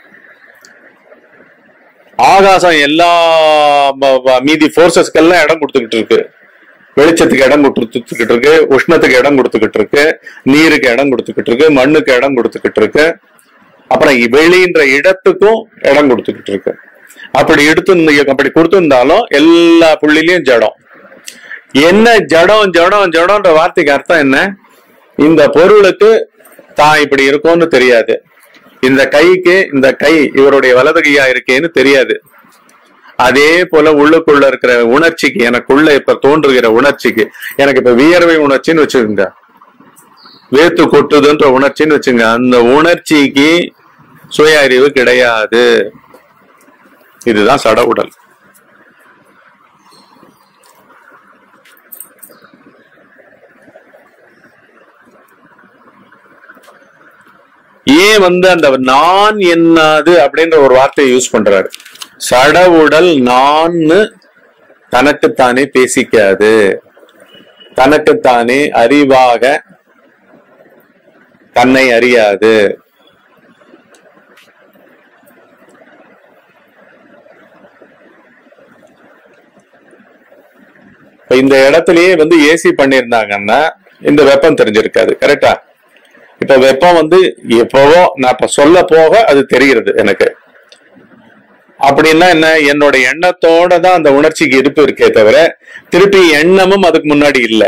ஆகாசம் எல்லா ம- ம- மீதி போர்சஸ்க்கெல்லாம் இடம் கொடுத்துக்கிட்டு இருக்கு வெளிச்சத்துக்கு இடம் கொடுத்துக்கிட்டு இருக்கு உஷ்ணத்துக்கு இடம் கொடுத்துக்கிட்டு இருக்கு நீருக்கு இடம் கொடுத்துக்கிட்டு இருக்கு மண்ணுக்கு இடம் கொடுத்துக்கிட்டு இருக்கு அப்புறம் வெளின்ற இடத்துக்கும் இடம் கொடுத்துக்கிட்டு இருக்கு அப்படி எடுத்து அப்படி கொடுத்திருந்தாலும் எல்லா புள்ளிலையும் ஜடம் என்ன ஜடம் ஜடம் ஜடம்ன்ற வார்த்தைக்கு அர்த்தம் என்ன இந்த பொருளுக்கு தான் இப்படி இருக்கும்னு தெரியாது இந்த கைக்கு இந்த கை இவருடைய வலது கையா இருக்கேன்னு தெரியாது அதே போல உள்ளுக்குள்ள இருக்கிற உணர்ச்சிக்கு எனக்குள்ள இப்ப தோன்றுகிற உணர்ச்சிக்கு எனக்கு இப்ப வியர்வை உணர்ச்சின்னு வச்சுக்கோங்க வேத்து கொட்டுதுன்ற உணர்ச்சின்னு வச்சுங்க அந்த உணர்ச்சிக்கு சுய அறிவு கிடையாது இதுதான் சட உடல் ஏன் வந்து அந்த நான் என்னது அப்படின்ற ஒரு வார்த்தையை யூஸ் பண்றாரு சட உடல் நான்னு தனக்குத்தானே பேசிக்காது தனக்குத்தானே அறிவாக தன்னை அறியாது இப்ப இந்த இடத்துலயே வந்து ஏசி பண்ணியிருந்தாங்கன்னா இந்த வெப்பம் தெரிஞ்சிருக்காது கரெக்டா இப்ப வெப்பம் வந்து எப்பவோ நான் இப்ப சொல்ல போக அது தெரிகிறது எனக்கு அப்படின்னா என்ன என்னோட எண்ணத்தோட தான் அந்த உணர்ச்சிக்கு இருப்பு இருக்கே தவிர திருப்பி எண்ணமும் அதுக்கு முன்னாடி இல்ல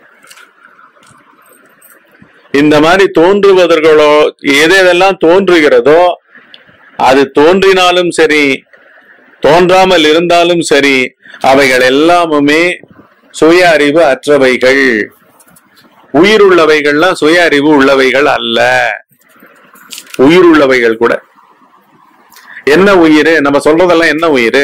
இந்த மாதிரி தோன்றுவதற்களோ எது எதெல்லாம் தோன்றுகிறதோ அது தோன்றினாலும் சரி தோன்றாமல் இருந்தாலும் சரி அவைகள் எல்லாமுமே சுய அறிவு அற்றவைகள் உயிர் உள்ளவைகள்லாம் சுய அறிவு உள்ளவைகள் அல்ல உயிர் உள்ளவைகள் கூட என்ன உயிர் நம்ம சொல்றதெல்லாம் என்ன உயிர்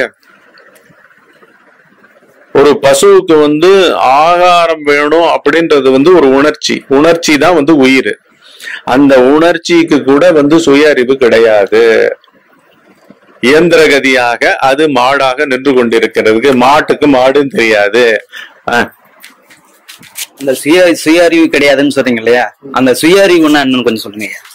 ஒரு பசுவுக்கு வந்து ஆகாரம் வேணும் அப்படின்றது வந்து ஒரு உணர்ச்சி உணர்ச்சி தான் வந்து உயிர் அந்த உணர்ச்சிக்கு கூட வந்து சுய அறிவு கிடையாது இயந்திரகதியாக அது மாடாக நின்று கொண்டிருக்கிறது மாட்டுக்கு மாடுன்னு தெரியாது அஹ், அந்த சுய சுய அறிவு கிடையாதுன்னு சொல்றீங்க இல்லையா அந்த சுய அறிவுன்னா என்னன்னு கொஞ்சம் சொல்லுங்க ஐயா.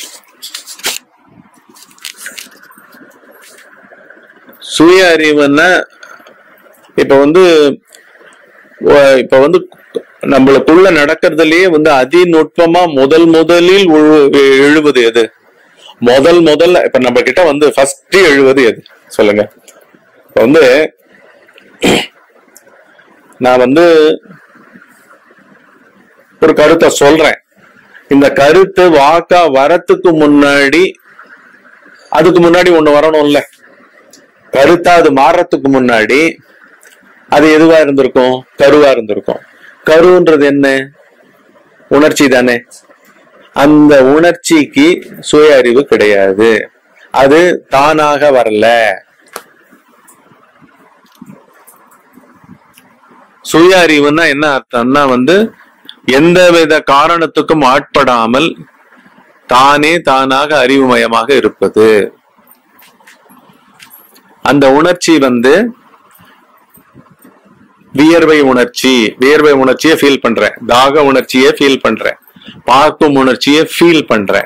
சுய அறிவுன்னா இப்ப வந்து ஒ- இப்ப வந்து நம்மளுக்குள்ள நடக்கிறதுலயே வந்து அதிநுட்பமா முதல் முதலில் உழு- எழுவது எது முதல் முதல்ல இப்ப நம்ம கிட்ட வந்து ஃபர்ஸ்ட் எழுவது எது சொல்லுங்க இப்ப வந்து நான் வந்து ஒரு கருத்தை சொல்றேன் இந்த கருத்து வாக்கா வரத்துக்கு முன்னாடி அதுக்கு முன்னாடி ஒண்ணு வரணும்ல கருத்தா அது மாறுறதுக்கு முன்னாடி அது எதுவா இருந்திருக்கும் கருவா இருந்திருக்கும் கருன்றது என்ன உணர்ச்சி தானே அந்த உணர்ச்சிக்கு சுய அறிவு கிடையாது அது தானாக வரல சுய அறிவுன்னா என்ன அர்த்தம்னா வந்து எந்தவித காரணத்துக்கும் ஆட்படாமல் தானே தானாக அறிவுமயமாக இருப்பது அந்த உணர்ச்சி வந்து வியர்வை உணர்ச்சி வியர்வை உணர்ச்சியை ஃபீல் பண்றேன் தாக உணர்ச்சியை ஃபீல் பண்றேன் பார்க்கும் உணர்ச்சியை ஃபீல் பண்றேன்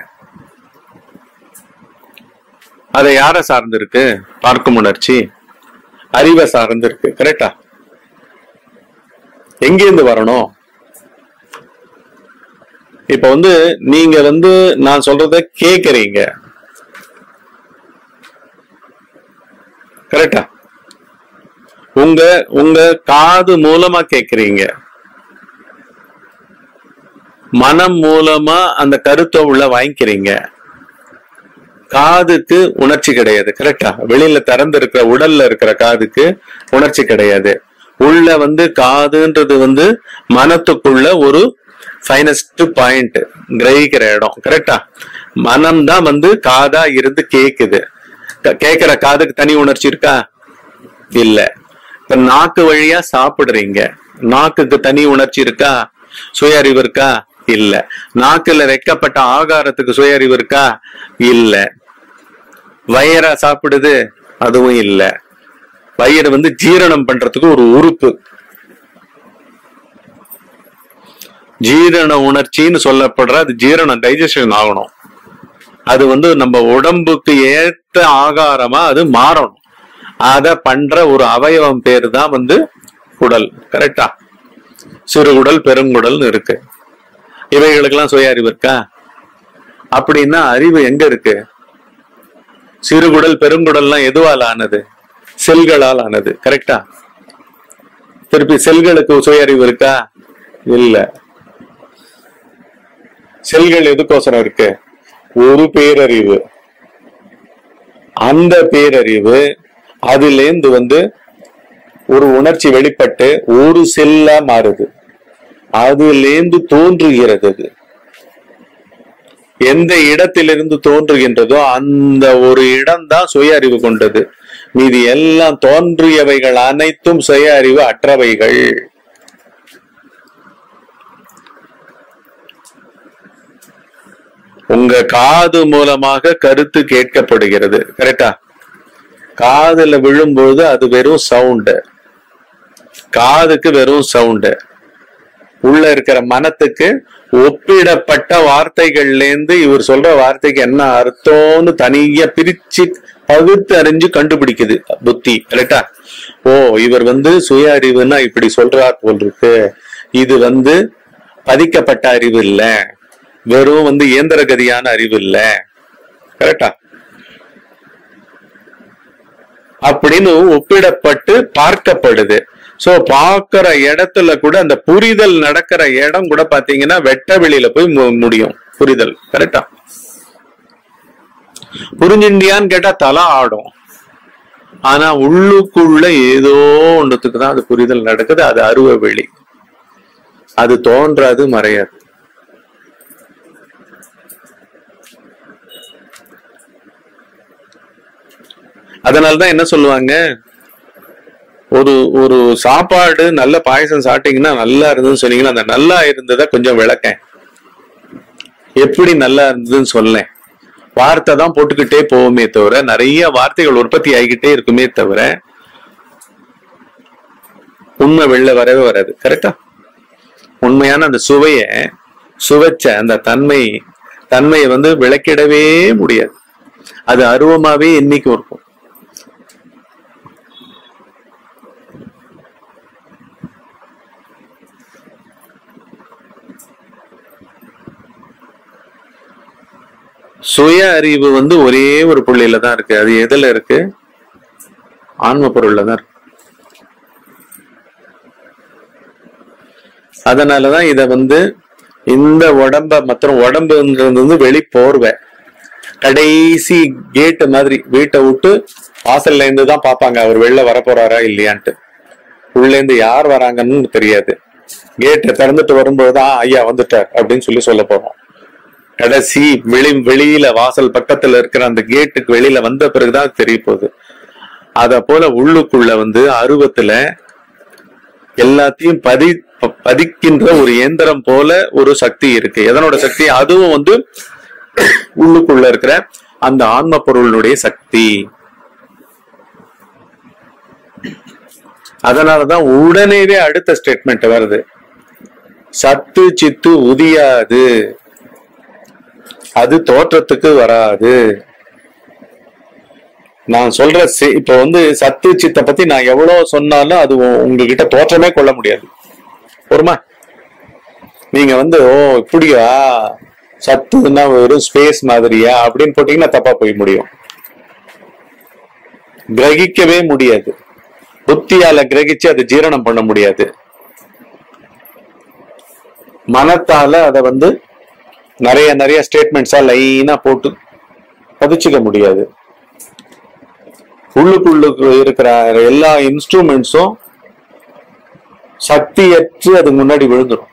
அதை யார சார்ந்து இருக்கு பார்க்கும் உணர்ச்சி அறிவை சார்ந்து இருக்கு கரெக்டா எங்கிருந்து வரணும் இப்ப வந்து நீங்க வந்து நான் சொல்றத கேக்குறீங்க கரெக்டா உங்க உங்க காது மூலமா கேக்குறீங்க மனம் மூலமா அந்த கருத்தை உள்ள வாங்கிக்கிறீங்க காதுக்கு உணர்ச்சி கிடையாது கரெக்டா வெளியில திறந்து இருக்கிற உடல்ல இருக்கிற காதுக்கு உணர்ச்சி கிடையாது உள்ள வந்து காதுன்றது வந்து மனத்துக்குள்ள ஒரு ஃபைனஸ்ட் பாயிண்ட் கிரகிக்கிற இடம் கரெக்டா மனம் தான் வந்து காதா இருந்து கேக்குது க- கேக்குற காதுக்கு தனி உணர்ச்சி இருக்கா இல்ல இப்ப நாக்கு வழியா சாப்பிடுறீங்க நாக்குக்கு தனி உணர்ச்சி இருக்கா சுய அறிவு இருக்கா இல்ல நாக்குல வைக்கப்பட்ட ஆகாரத்துக்கு சுய அறிவு இருக்கா இல்ல வயிறா சாப்பிடுது அதுவும் இல்ல வயிறு வந்து ஜீரணம் பண்றதுக்கு ஒரு உறுப்பு ஜீரண உணர்ச்சின்னு சொல்லப்படுற அது ஜீரணம் டைஜஷன் ஆகணும் அது வந்து நம்ம உடம்புக்கு ஏத்த ஆகாரமா அது மாறணும் அத பண்ற ஒரு அவயவம் பேரு தான் வந்து குடல் கரெக்டா சிறுகுடல் பெருங்குடல்னு இருக்கு இவைகளுக்கெல்லாம் சுய அறிவு இருக்கா அப்படின்னா அறிவு எங்க இருக்கு சிறுகுடல் பெருங்குடல்லாம் எதுவால் ஆனது செல்களால் ஆனது கரெக்டா திருப்பி செல்களுக்கு சுய அறிவு இருக்கா இல்ல செல்கள் எதுக்கோசரம் இருக்கு ஒரு பேரறிவு அந்த பேரறிவு அதிலேந்து வந்து ஒரு உணர்ச்சி வெளிப்பட்டு ஒரு செல்லா மாறுது அதிலேந்து தோன்றுகிறது அது எந்த இடத்திலிருந்து தோன்றுகின்றதோ அந்த ஒரு இடம்தான் சுய அறிவு கொண்டது மீதி எல்லாம் தோன்றியவைகள் அனைத்தும் சுய அறிவு அற்றவைகள் உங்க காது மூலமாக கருத்து கேட்கப்படுகிறது கரெக்டா காதுல விழும்போது அது வெறும் சவுண்டு காதுக்கு வெறும் சவுண்டு உள்ள இருக்கிற மனத்துக்கு ஒப்பிடப்பட்ட வார்த்தைகள்ல இருந்து இவர் சொல்ற வார்த்தைக்கு என்ன அர்த்தம்னு தனியா பிரிச்சு பகுத்து அறிஞ்சு கண்டுபிடிக்குது புத்தி கரெக்டா ஓ இவர் வந்து சுய அறிவுன்னா இப்படி சொல்றார் போல் இருக்கு இது வந்து பதிக்கப்பட்ட அறிவு இல்ல வெறும் வந்து இயந்திர கதியான அறிவு இல்ல கரெக்டா அப்படின்னு ஒப்பிடப்பட்டு பார்க்கப்படுது சோ பார்க்கிற இடத்துல கூட அந்த புரிதல் நடக்கிற இடம் கூட பாத்தீங்கன்னா வெட்ட வெளியில போய் மு- முடியும் புரிதல் கரெக்டா புரிஞ்சிண்டியான்னு கேட்டா தலை ஆடும் ஆனா உள்ளுக்குள்ள ஏதோ ஒண்ணுத்துக்கு தான் அது புரிதல் நடக்குது அது அருவ வெளி அது தோன்றாது மறையாது அதனாலதான் என்ன சொல்லுவாங்க ஒரு ஒரு சாப்பாடு நல்ல பாயசம் சாப்பிட்டீங்கன்னா நல்லா இருந்ததுன்னு சொன்னீங்கன்னா அந்த நல்லா இருந்ததை கொஞ்சம் விளக்கேன் எப்படி நல்லா இருந்ததுன்னு சொல்லேன் வார்த்தை தான் போட்டுக்கிட்டே போவோமே தவிர நிறைய வார்த்தைகள் உற்பத்தி ஆகிக்கிட்டே இருக்குமே தவிர உண்மை வெளில வரவே வராது கரெக்டா உண்மையான அந்த சுவைய சுவைச்ச அந்த தன்மை தன்மையை வந்து விளக்கிடவே முடியாது அது அருவமாவே என்னைக்கும் இருக்கும் சுய அறிவு வந்து ஒரே ஒரு புள்ளியில தான் இருக்கு அது எதுல இருக்கு ஆன்ம பொருள்ல தான் இருக்கு அதனாலதான் இத வந்து இந்த உடம்ப மாத்திரம் உடம்புன்றது வந்து வெளி போர்வை கடைசி கேட்டு மாதிரி வீட்டை விட்டு வாசல்ல இருந்து தான் பாப்பாங்க அவர் வெளில வர போறாரா இல்லையான்ட்டு உள்ள இருந்து யார் வராங்கன்னு தெரியாது கேட்டை திறந்துட்டு வரும்போதுதான் ஐயா வந்துட்டார் அப்படின்னு சொல்லி சொல்ல போறோம் கடைசி வெளி வெளியில வாசல் பக்கத்துல இருக்கிற அந்த கேட்டுக்கு வெளியில வந்த பிறகுதான் தெரிய போகுது அத போல உள்ளுக்குள்ள வந்து அருவத்துல எல்லாத்தையும் பதி ப- பதிக்கின்ற ஒரு இயந்திரம் போல ஒரு சக்தி இருக்கு எதனோட சக்தி அதுவும் வந்து உள்ளுக்குள்ள இருக்கிற அந்த ஆன்ம பொருளுடைய சக்தி அதனாலதான் உடனேவே அடுத்த ஸ்டேட்மெண்ட் வருது சத்து சித்து உதியாது அது தோற்றத்துக்கு வராது நான் சொல்ற சி- இப்ப வந்து சத்து சித்தை பத்தி நான் எவ்வளவு சொன்னாலும் அது உ- உங்ககிட்ட தோற்றமே கொள்ள முடியாது பொறுமா நீங்க வந்து ஓ இப்படியா சத்துன்னா வெறும் ஸ்பேஸ் மாதிரியா அப்படின்னு போட்டீங்கன்னா தப்பா போய் முடியும் கிரகிக்கவே முடியாது புத்தியால கிரகிச்சு அதை ஜீரணம் பண்ண முடியாது மனத்தால அதை வந்து நிறைய நிறைய ஸ்டேட்மெண்ட்ஸா லைனா போட்டு பதிச்சுக்க முடியாது உள்ளுக்குள்ளுக்கு இருக்கிற எல்லா இன்ஸ்ட்ருமெண்ட்ஸும் சக்தியற்று அது முன்னாடி விழுந்துடும்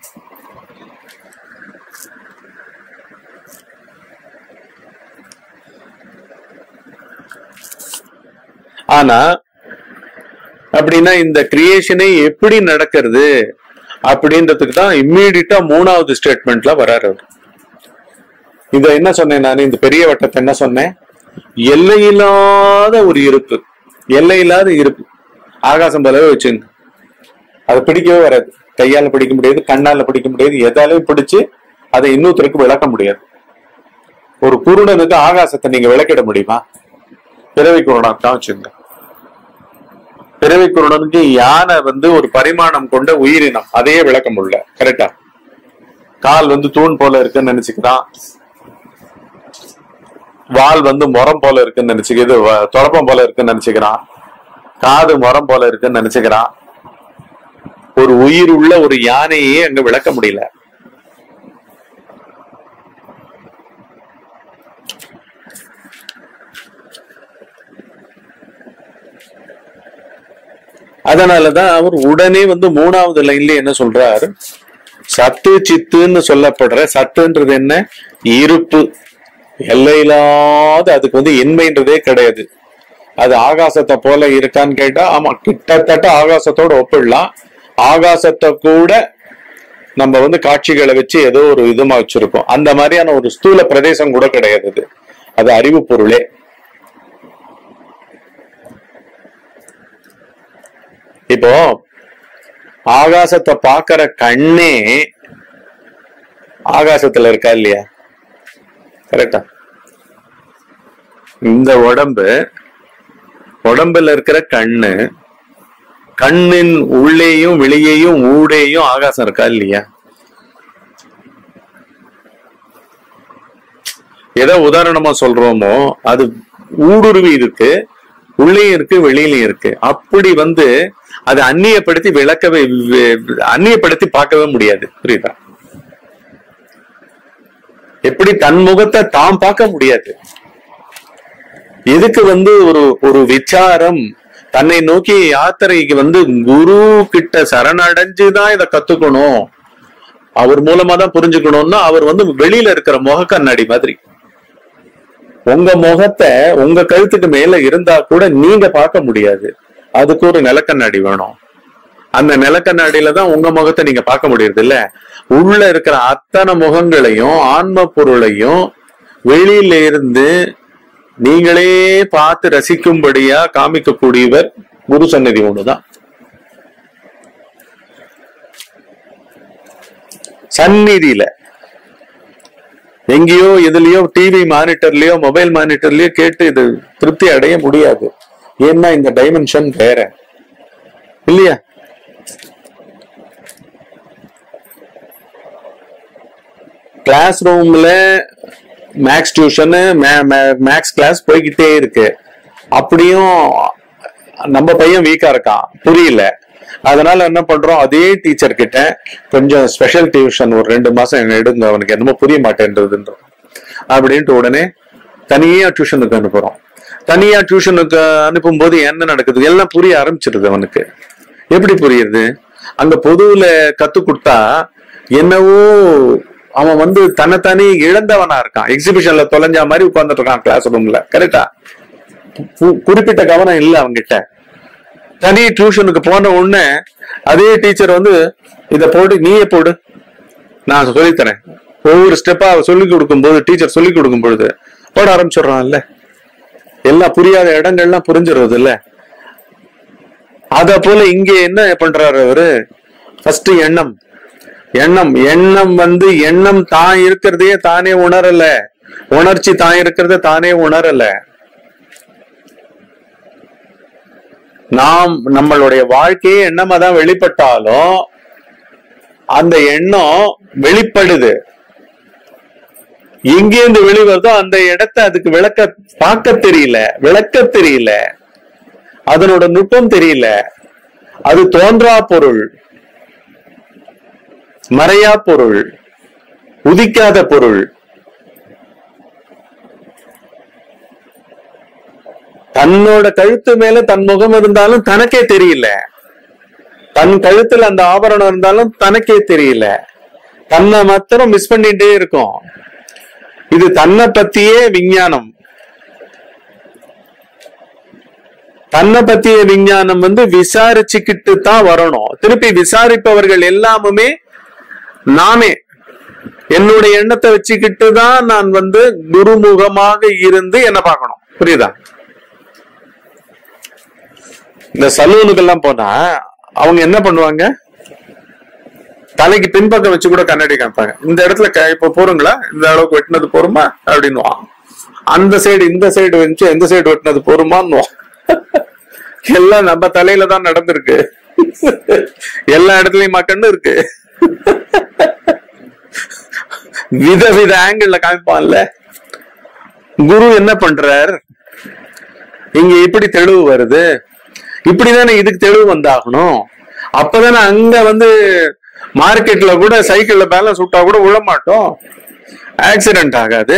ஆனா அப்படின்னா இந்த கிரியேஷனே எப்படி நடக்கிறது அப்படின்றதுக்கு தான் இம்மீடியட்டா மூணாவது ஸ்டேட்மெண்ட்ல வராரு அவர் இத என்ன சொன்னேன் நான் இந்த பெரிய வட்டத்தை என்ன சொன்னேன் எல்லையில்லாத ஒரு இருப்பு எல்லையில்லாத இருப்பு ஆகாசம் போலவே வச்சுங்க அதை பிடிக்கவே வராது கையால பிடிக்க முடியாது கண்ணால பிடிக்க முடியாது எதாலையும் பிடிச்சு அதை இன்னொருத்தருக்கு விளக்க முடியாது ஒரு குருடனுக்கு ஆகாசத்தை நீங்க விளக்கிட முடியுமா பிறவி குருடன் தான் வச்சுங்க பிறவி குருடனுக்கு யானை வந்து ஒரு பரிமாணம் கொண்ட உயிரினம் அதையே விளக்க முடியல கரெக்டா கால் வந்து தூண் போல இருக்குன்னு நினைச்சுக்கிறான் வால் வந்து முரம் போல இருக்குன்னு நினைச்சுக்கிது வ- தொடப்பம் போல இருக்குன்னு நினைச்சுக்கிறான் காது முரம் போல இருக்குன்னு நினைச்சுக்கிறான் ஒரு உயிர் உள்ள ஒரு யானையே அங்க விளக்க முடியல அதனாலதான் அவர் உடனே வந்து மூணாவது லைன்ல என்ன சொல்றாரு சத்து சித்துன்னு சொல்லப்படுற சத்துன்றது என்ன இருப்பு எல்லையில்லாத அதுக்கு வந்து இன்மைன்றதே கிடையாது அது ஆகாசத்தை போல இருக்கான்னு கேட்டா ஆமா கிட்டத்தட்ட ஆகாசத்தோட ஒப்பிடலாம் ஆகாசத்தை கூட நம்ம வந்து காட்சிகளை வச்சு ஏதோ ஒரு இதுமா வச்சிருக்கோம் அந்த மாதிரியான ஒரு ஸ்தூல பிரதேசம் கூட கிடையாது அது அது அறிவு பொருளே இப்போ ஆகாசத்தை பாக்குற கண்ணே ஆகாசத்துல இருக்கா இல்லையா கரெக்டா இந்த உடம்பு உடம்புல இருக்கிற கண்ணு கண்ணின் உள்ளேயும் வெளியேயும் ஊடேயும் ஆகாசம் இருக்கா இல்லையா எதை உதாரணமா சொல்றோமோ அது ஊடுருவி இருக்கு உள்ளேயும் இருக்கு வெளியிலயும் இருக்கு அப்படி வந்து அதை அந்நியப்படுத்தி விளக்கவே வி- அந்நியப்படுத்தி பார்க்கவே முடியாது புரியுதா எப்படி தன் முகத்தை தாம் பார்க்க முடியாது எதுக்கு வந்து ஒரு ஒரு விசாரம் தன்னை நோக்கி யாத்திரைக்கு வந்து குரு கிட்ட சரணடைஞ்சுதான் இதை கத்துக்கணும் அவர் மூலமா தான் புரிஞ்சுக்கணும்னா அவர் வந்து வெளியில இருக்கிற முக கண்ணாடி மாதிரி உங்க முகத்தை உங்க கழுத்துக்கு மேல இருந்தா கூட நீங்க பார்க்க முடியாது அதுக்கு ஒரு நிலக்கண்ணாடி வேணும் அந்த நிலக்கண்ணாடியில தான் உங்க முகத்தை நீங்க பார்க்க முடியறது இல்ல உள்ள இருக்கிற அத்தனை முகங்களையும் ஆன்ம பொருளையும் வெளியில இருந்து நீங்களே பார்த்து ரசிக்கும்படியா காமிக்கக்கூடியவர் குரு சன்னதி ஒண்ணுதான் சந்நிதியில எங்கேயோ எதுலயோ டிவி மானிட்டர்லயோ மொபைல் மானிட்டர்லயோ கேட்டு இது திருப்தி அடைய முடியாது ஏன்னா இந்த டைமென்ஷன் வேற இல்லையா கிளாஸ் ரூம்ல மேக்ஸ் டியூஷனு மேக்ஸ் கிளாஸ் போய்கிட்டே இருக்கு அப்படியும் நம்ம பையன் வீக்கா இருக்கான் புரியல அதனால என்ன பண்றோம் அதே டீச்சர் கிட்ட கொஞ்சம் ஸ்பெஷல் டியூஷன் ஒரு ரெண்டு மாசம் என்ன எடுங்க அவனுக்கு என்னமோ புரிய மாட்டேன்றதுன்றோம் அப்படின்ட்டு உடனே தனியா டியூஷனுக்கு அனுப்புறோம் தனியா டியூஷனுக்கு அனுப்பும் போது என்ன நடக்குது எல்லாம் புரிய ஆரம்பிச்சிருது அவனுக்கு எப்படி புரியுது அங்க பொதுவுல கத்து கொடுத்தா என்னவோ அவன் வந்து தன்னைத்தானே இழந்தவனா இருக்கான் எக்ஸிபிஷன்ல தொலைஞ்ச மாதிரி உட்கார்ந்துட்டு இருக்கான் கிளாஸ் ரூம்ல கரெக்டா குறிப்பிட்ட கவனம் இல்ல அவங்கிட்ட தனி டியூஷனுக்கு போன உடனே அதே டீச்சர் வந்து இத போடு நீயே போடு நான் சொல்லித்தரேன் ஒவ்வொரு ஸ்டெப்பா அவ சொல்லி கொடுக்கும் போது டீச்சர் சொல்லி கொடுக்கும் பொழுது போட ஆரம்பிச்சிடுறான்ல எல்லாம் புரியாத இடங்கள்லாம் புரிஞ்சிடுறது இல்ல அத போல இங்க என்ன பண்றாரு அவரு ஃபர்ஸ்ட் எண்ணம் எண்ணம் எண்ணம் வந்து எண்ணம் தான் இருக்கிறதையே தானே உணரல உணர்ச்சி தான் இருக்கிறத தானே உணரல நாம் நம்மளுடைய வாழ்க்கையே எண்ணமா தான் வெளிப்பட்டாலும் அந்த எண்ணம் வெளிப்படுது எங்கேருந்து வெளிவருதோ அந்த இடத்தை அதுக்கு விளக்க பார்க்க தெரியல விளக்க தெரியல அதனோட நுட்பம் தெரியல அது தோன்றா பொருள் மறையா பொருள் உதிக்காத பொருள் தன்னோட கழுத்து மேல தன் முகம் இருந்தாலும் தனக்கே தெரியல தன் கழுத்துல அந்த ஆபரணம் இருந்தாலும் தனக்கே தெரியல தன்னை மாத்திரம் மிஸ் பண்ணிட்டே இருக்கும் இது தன்னை பத்தியே விஞ்ஞானம் தன்னை பத்திய விஞ்ஞானம் வந்து விசாரிச்சுக்கிட்டு தான் வரணும் திருப்பி விசாரிப்பவர்கள் எல்லாமுமே நானே என்னுடைய எண்ணத்தை வச்சுக்கிட்டு தான் நான் வந்து குருமுகமாக இருந்து என்ன பார்க்கணும் புரியுதா இந்த சலூனுக்கெல்லாம் போனா அவங்க என்ன பண்ணுவாங்க தலைக்கு பின்பக்கம் வச்சு கூட கண்ணாடி காமிப்பாங்க இந்த இடத்துல க- இப்ப போறீங்களா இந்த அளவுக்கு வெட்டினது போருமா அப்படின்னுவான் அந்த சைடு இந்த சைடு வச்சு எந்த சைடு வெட்டினது போருமான்னுவான் எல்லாம் நம்ம தலையில தான் நடந்திருக்கு எல்லா இடத்துலயும் மக்கன்னு இருக்கு விதவித ஆங்கிள் காமிப்பான்ல குரு என்ன பண்றார் இங்க எப்படி தெளிவு வருது இப்படிதானே இதுக்கு தெளிவு வந்தாகணும் அப்பதானே அங்க வந்து மார்க்கெட்ல கூட சைக்கிள்ல பேலன்ஸ் விட்டா கூட விழ மாட்டோம் ஆக்சிடென்ட் ஆகாது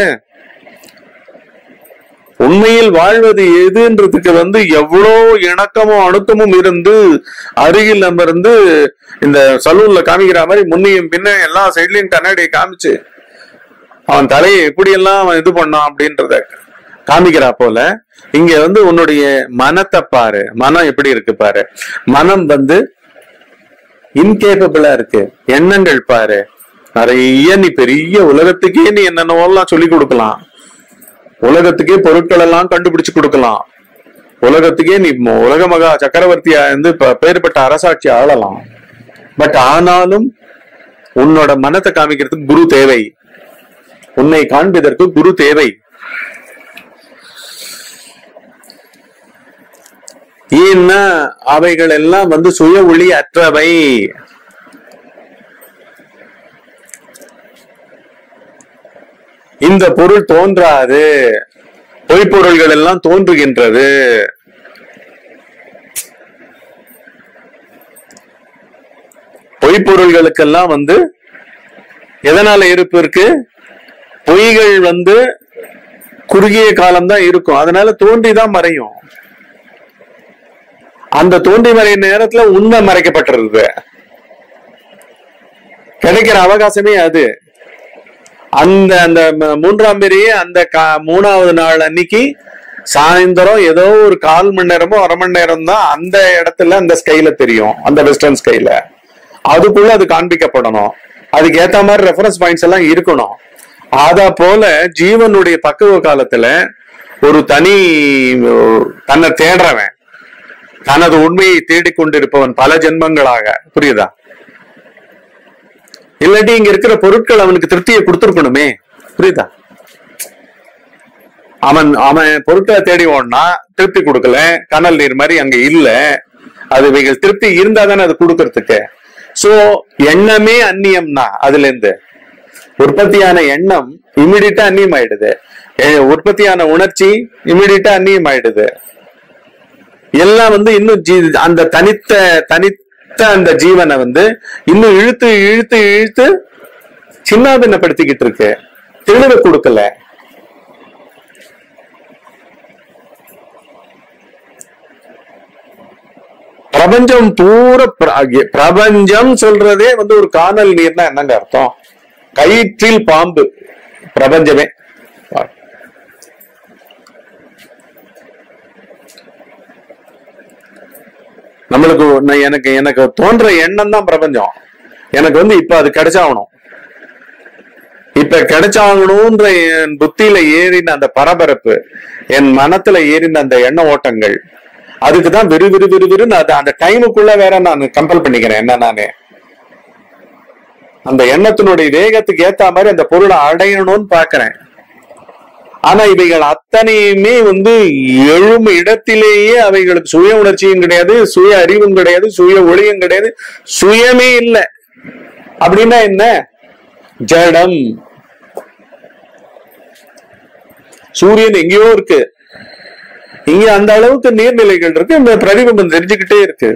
உண்மையில் வாழ்வது எதுன்றதுக்கு வந்து எவ்வளோ இணக்கமும் அணுக்கமும் இருந்து அருகில் நம்ம இருந்து இந்த சலூன்ல காமிக்கிற மாதிரி முன்னையும் பின்ன எல்லா சைட்லயும் கண்ணாடியை காமிச்சு அவன் தலையை எப்படி எல்லாம் அவன் இது பண்ணான் அப்படின்றத காமிக்கிறா போல இங்க வந்து உன்னுடைய மனத்தை பாரு மனம் எப்படி இருக்கு பாரு மனம் வந்து இன்கேப்பபிளா இருக்கு எண்ணங்கள் பாரு நிறைய நீ பெரிய உலகத்துக்கே நீ என்னென்னவெல்லாம் சொல்லி கொடுக்கலாம் உலகத்துக்கே பொருட்கள் எல்லாம் கண்டுபிடிச்சு கொடுக்கலாம் உலகத்துக்கே நீ ம- உலக மகா சக்கரவர்த்தியா இருந்து ப- பேர்பட்ட அரசாட்சி ஆளலாம் பட் ஆனாலும் உன்னோட மனத்தை காமிக்கிறதுக்கு குரு தேவை உன்னை காண்பதற்கு குரு தேவை ஏன்னா அவைகள் எல்லாம் வந்து சுய ஒளி அற்றவை இந்த பொருள் தோன்றாது பொய்ப்பொருள்கள் எல்லாம் தோன்றுகின்றது பொய்ப்பொருள்களுக்கெல்லாம் வந்து எதனால இருப்பு இருக்கு பொய்கள் வந்து குறுகிய காலம்தான் இருக்கும் அதனால தோன்றிதான் மறையும் அந்த தோன்றி மறையும் நேரத்துல உண்மை மறைக்கப்பட்டிருது கிடைக்கிற அவகாசமே அது அந்த அந்த ம- மூன்றாம் பெரிய அந்த கா- மூணாவது நாள் அன்னைக்கு சாயந்தரம் ஏதோ ஒரு கால் மணி நேரமோ அரை மணி நேரம் தான் அந்த இடத்துல அந்த ஸ்கைல தெரியும் அந்த வெஸ்டர்ன் ஸ்கைல அதுக்குள்ள அது காண்பிக்கப்படணும் அதுக்கு ஏத்த மாதிரி ரெஃபரன்ஸ் பாயிண்ட்ஸ் எல்லாம் இருக்கணும் அத போல ஜீவனுடைய பக்குவ காலத்துல ஒரு தனி அஹ், தன்னை தேடுறவன் தனது உண்மையை தேடிக்கொண்டிருப்பவன் பல ஜென்மங்களாக புரியுதா இல்லாட்டி இங்க இருக்கிற பொருட்கள் அவனுக்கு திருப்தியை கொடுத்துருக்கணுமே புரியுதா அவன் அவன் பொருட்களை தேடி ஓடனா திருப்தி கொடுக்கல கனல் நீர் மாதிரி அங்க இல்ல அது இவைகள் திருப்தி இருந்தா தானே அது கொடுக்கறதுக்கு சோ எண்ணமே அந்நியம்னா அதுல இருந்து உற்பத்தியான எண்ணம் இமிடியட்டா அந்நியம் ஆயிடுது எ- உற்பத்தியான உணர்ச்சி இமிடியட்டா அந்நியம் ஆயிடுது எல்லாம் வந்து இன்னும் ஜீ- அந்த தனித்த தனித்த அந்த ஜீவனை வந்து இன்னும் இழுத்து இழுத்து இழுத்து சின்னாபின்னப்படுத்திக்கிட்டு இருக்கு தெளிவை கொடுக்கல பிரபஞ்சம் பூரா பிர- பிரபஞ்சம் சொல்றதே வந்து ஒரு காணல் நீர்னா என்னங்க அர்த்தம் கயிற்றில் பாம்பு பிரபஞ்சமே நம்மளுக்கு நான் எனக்கு எனக்கு தோன்ற எண்ணம் தான் பிரபஞ்சம் எனக்கு வந்து இப்ப அது கிடைச்சாகணும் இப்ப கிடைச்சாகணும்ன்ற என் புத்தியில ஏறின அந்த பரபரப்பு என் மனத்துல ஏறின அந்த எண்ண ஓட்டங்கள் அதுக்கு தான் விறு விறு விறு விறுன்னு அது அந்த டைமுக்குள்ள வேற நான் கம்பல் பண்ணிக்கிறேன் என்ன நானு அந்த எண்ணத்தினுடைய வேகத்துக்கு ஏத்த மாதிரி அந்த பொருளை அடையணும்னு பாக்குறேன் ஆனா இவைகள் அத்தனையுமே வந்து எழும் இடத்திலேயே அவைகளுக்கு சுய உணர்ச்சியும் கிடையாது சுய அறிவும் கிடையாது சுய ஒளியும் கிடையாது சுயமே இல்லை அப்படின்னா என்ன ஜடம் சூரியன் எங்கேயோ இருக்கு இங்க அந்த அளவுக்கு நீர்நிலைகள் இருக்கு இந்த பிரதிபிம்பம் தெரிஞ்சுக்கிட்டே இருக்கு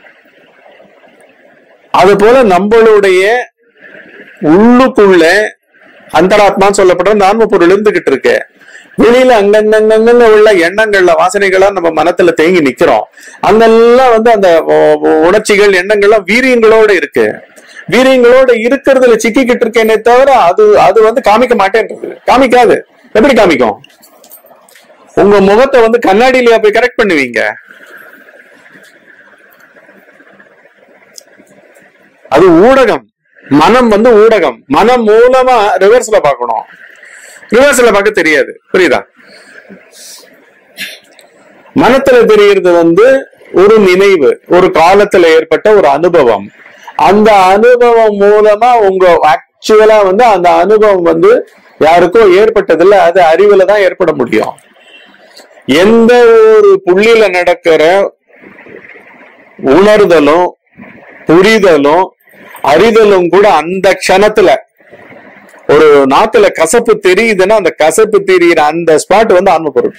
அது போல நம்மளுடைய உள்ளுக்குள்ள அந்தராத்மான்னு சொல்லப்படுற நான்ம பொருள் இருந்துகிட்டு இருக்கு வெளியில அங்கங்கங்கங்க உள்ள எண்ணங்கள்ல வாசனைகளா நம்ம மனத்துல தேங்கி நிக்கிறோம் அங்கெல்லாம் வந்து அந்த உ- உ- உணர்ச்சிகள் எண்ணங்கள்லாம் வீரியங்களோட இருக்கு வீரியங்களோட இருக்கிறதுல சிக்கிக்கிட்டு இருக்கேனே தவிர அது அது வந்து காமிக்க மாட்டேன்றது காமிக்காது எப்படி காமிக்கும் உங்க முகத்தை வந்து கண்ணாடியில போய் கரெக்ட் பண்ணுவீங்க அது ஊடகம் மனம் வந்து ஊடகம் மனம் மூலமா ரிவர்ஸ்ல பார்க்கணும் ரிவர்ஸ்ல பார்க்க தெரியாது புரியுதா மனத்துல தெரியறது வந்து ஒரு நினைவு ஒரு காலத்துல ஏற்பட்ட ஒரு அனுபவம் அந்த அனுபவம் மூலமா உங்க ஆக்சுவலா வந்து அந்த அனுபவம் வந்து யாருக்கோ ஏற்பட்டதில்ல அது அறிவுல தான் ஏற்பட முடியும் எந்த ஒரு புள்ளியில நடக்கிற உணர்தலும் புரிதலும் அறிதலும் கூட அந்த க்ஷணத்துல ஒரு நாக்குல கசப்பு தெரியுதுன்னா அந்த கசப்பு தெரியுற அந்த ஸ்பாட் வந்து ஆன்ம பொருள்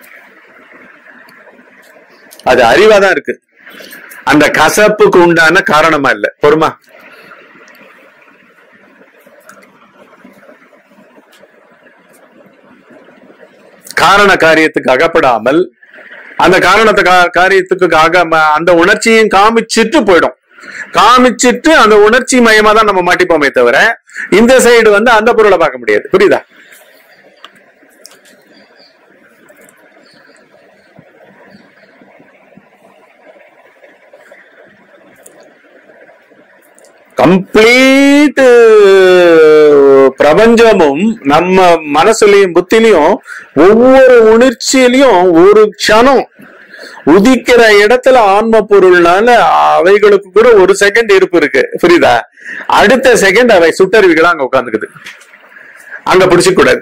அது அறிவா தான் இருக்கு அந்த கசப்புக்கு உண்டான காரணமா இல்ல பொறுமா காரண காரியத்துக்கு அகப்படாமல் அந்த காரணத்தை கா- காரியத்துக்கு அக ம- அந்த உணர்ச்சியும் காமிச்சிட்டு போயிடும் காமிச்சிட்டு அந்த உணர்ச்சி மயமா தான் நம்ம மாட்டிப்போமே தவிர இந்த சைடு வந்து அந்த பொருளை பார்க்க முடியாது புரியுதா கம்ப்ளீட் பிரபஞ்சமும் நம்ம மனசுலயும் புத்திலையும் ஒவ்வொரு உணர்ச்சியிலையும் ஒரு க்ஷணம் உதிக்கிற இடத்துல ஆன்ம பொருள்னால அவைகளுக்கு கூட ஒரு செகண்ட் இருப்பு இருக்கு புரியுதா அடுத்த செகண்ட் அவை சுட்டறிவுகளா அங்க உட்காந்துக்குது அங்க பிடிச்சிக்க கூடாது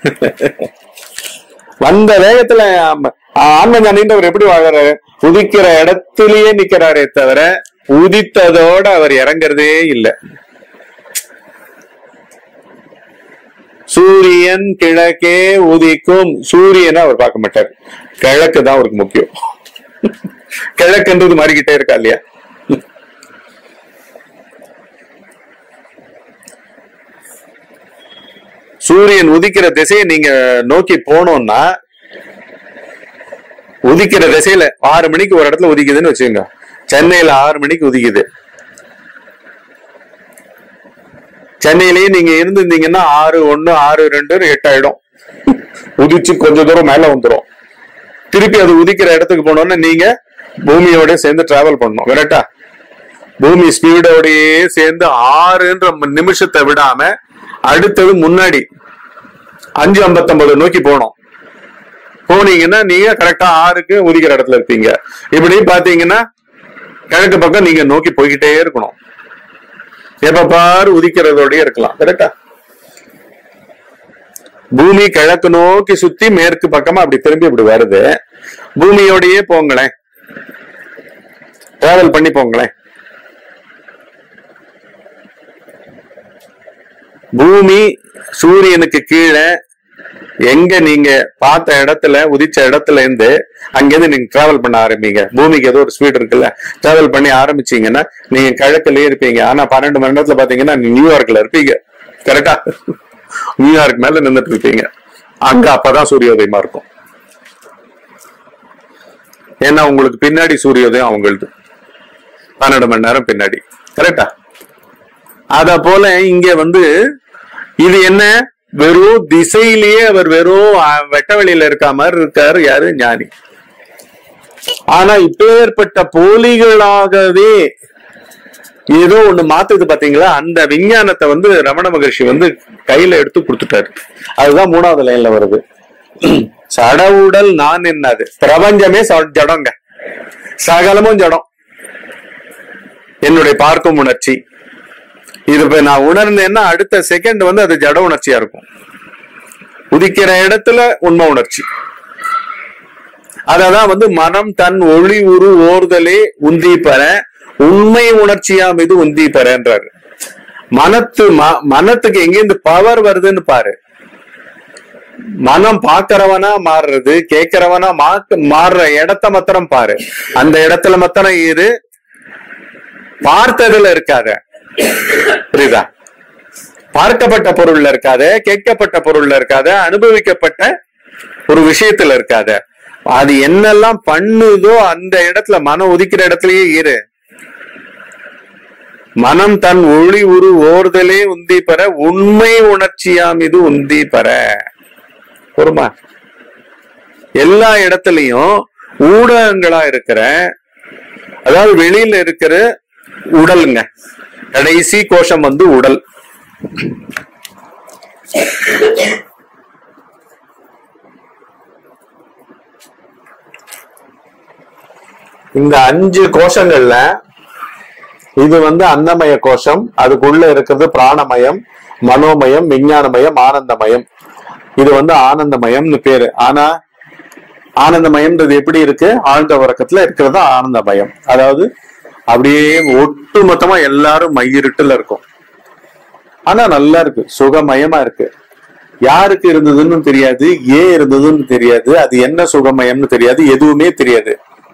வந்த வேகத்துல ஆம- ஆன்ம ஞானின்றவர் எப்படி வாழறாரு உதிக்கிற இடத்திலேயே நிக்கிறாரே தவிர உதித்ததோட அவர் இறங்குறதே இல்லை சூரியன் கிழக்கே உதிக்கும் சூரியனை அவர் பார்க்க மாட்டார் கிழக்கு தான் அவருக்கு முக்கியம் கிழக்குன்றது மாறிக்கிட்டே இருக்கா இல்லையா சூரியன் உதிக்கிற திசையை நீங்க நோக்கி போனோம்னா உதிக்கிற திசையில ஆறு மணிக்கு ஒரு இடத்துல உதிக்குதுன்னு வச்சுக்கோங்க சென்னையில ஆறு மணிக்கு உதிக்குது சென்னையிலேயே நீங்க இருந்திருந்தீங்கன்னா ஆறு ஒண்ணு ஆறு ரெண்டு எட்டு ஆயிடும் உதிச்சு கொஞ்ச தூரம் மேல வந்துரும் திருப்பி அது உதிக்கிற இடத்துக்கு போனோம்னா நீங்க பூமியோட சேர்ந்து டிராவல் பண்ணணும் கரெக்டா பூமி ஸ்பீடோடயே சேர்ந்து ஆறுன்ற நிமிஷத்தை விடாம அடுத்தது முன்னாடி அஞ்சு ஐம்பத்தொன்பது நோக்கி போனோம் போனீங்கன்னா நீங்க கரெக்டா ஆறுக்கு உதிக்கிற இடத்துல இருப்பீங்க இப்படி பாத்தீங்கன்னா கிழக்கு பக்கம் நீங்க நோக்கி போய்கிட்டே இருக்கணும் எப்ப பாரு உதிக்கிறதோடயே இருக்கலாம் கரெக்டா பூமி கிழக்கு நோக்கி சுத்தி மேற்கு பக்கமா அப்படி திரும்பி இப்படி வருது பூமியோடயே போங்களேன் டிராவல் பண்ணி போங்களேன் பூமி சூரியனுக்கு கீழே எங்க நீங்க பார்த்த இடத்துல உதிச்ச இடத்துல இருந்து அங்கிருந்து நீங்க டிராவல் பண்ண ஆரம்பிங்க பூமிக்கு ஏதோ ஒரு ஸ்பீட் இருக்குல்ல டிராவல் பண்ணி ஆரம்பிச்சீங்கன்னா நீங்க கிழக்குலயே இருப்பீங்க ஆனா பன்னெண்டு மணி நேரத்துல பாத்தீங்கன்னா நீங்க நியூயார்க்ல இருப்பீங்க கரெக்டா நியூயார்க் மேல நின்னுட்டு இருப்பீங்க அங்க அப்பதான் சூரியோதயமா இருக்கும் ஏன்னா உங்களுக்கு பின்னாடி சூரியோதயம் அவங்களது பன்னெண்டு மணி நேரம் பின்னாடி கரெக்டா அத போல இங்க வந்து இது என்ன வெறும் திசையிலேயே அவர் வெறும் அஹ், வெட்ட வெளியில இருக்க மாதிரி இருக்காரு யாரு ஞானி ஆனா இப்பேற்பட்ட போலிகளாகவே ஏதோ ஒண்ணு மாத்துது பாத்தீங்களா அந்த விஞ்ஞானத்தை வந்து ரமண மகர்ஷி வந்து கையில எடுத்து கொடுத்துட்டாரு அதுதான் மூணாவது லைன்ல வருது சட உடல் நான் என்னது பிரபஞ்சமே ச- ஜடங்க சகலமும் ஜடம் என்னுடைய பார்க்கும் உணர்ச்சி இது இப்ப நான் உணர்ந்தேன்னா அடுத்த செகண்ட் வந்து அது ஜட உணர்ச்சியா இருக்கும் உதிக்கிற இடத்துல உண்மை உணர்ச்சி அததான் வந்து மனம் தன் ஒளி உரு ஓர்தலே உந்தி பெற உண்மை உணர்ச்சியா மீது உந்தி பெறன்றாரு மனத்து ம- மனத்துக்கு எங்கேருந்து பவர் வருதுன்னு பாரு மனம் பாக்குறவனா மாறுறது கேட்கிறவனா மாக்க மாறுற இடத்த மாத்திரம் பாரு அந்த இடத்துல மாத்திரம் இரு பார்த்ததுல இருக்காத புரியுதா பார்க்கப்பட்ட பொருள்ல இருக்காத கேட்கப்பட்ட பொருள்ல இருக்காத அனுபவிக்கப்பட்ட ஒரு விஷயத்துல இருக்காத அது என்னெல்லாம் பண்ணுதோ அந்த இடத்துல மனம் ஒதுக்கிற இடத்துலயே இரு மனம் தன் ஒளி உரு ஓர்தலே உந்தி பெற உண்மை உணர்ச்சியாம் இது உந்தி பெற பொறுமா எல்லா இடத்துலயும் ஊடகங்களா இருக்கிற அதாவது வெளியில இருக்கிற உடலுங்க கடைசி கோஷம் வந்து உடல் இந்த அஞ்சு கோஷங்கள்ல இது வந்து அன்னமய கோஷம் அதுக்குள்ள இருக்கிறது பிராணமயம் மனோமயம் விஞ்ஞானமயம் ஆனந்தமயம் இது வந்து ஆனந்தமயம்னு பேரு ஆனா ஆனந்தமயம்ன்றது எப்படி இருக்கு ஆழ்ந்த உறக்கத்துல இருக்கிறது ஆனந்தமயம் அதாவது அப்படியே ஒட்டு மொத்தமா எல்லாரும் மையிருட்டுல இருக்கும் ஆனா நல்லா இருக்கு சுகமயமா இருக்கு யாருக்கு இருந்ததுன்னு தெரியாது ஏன் இருந்ததுன்னு தெரியாது அது என்ன சுகமயம்னு தெரியாது எதுவுமே தெரியாது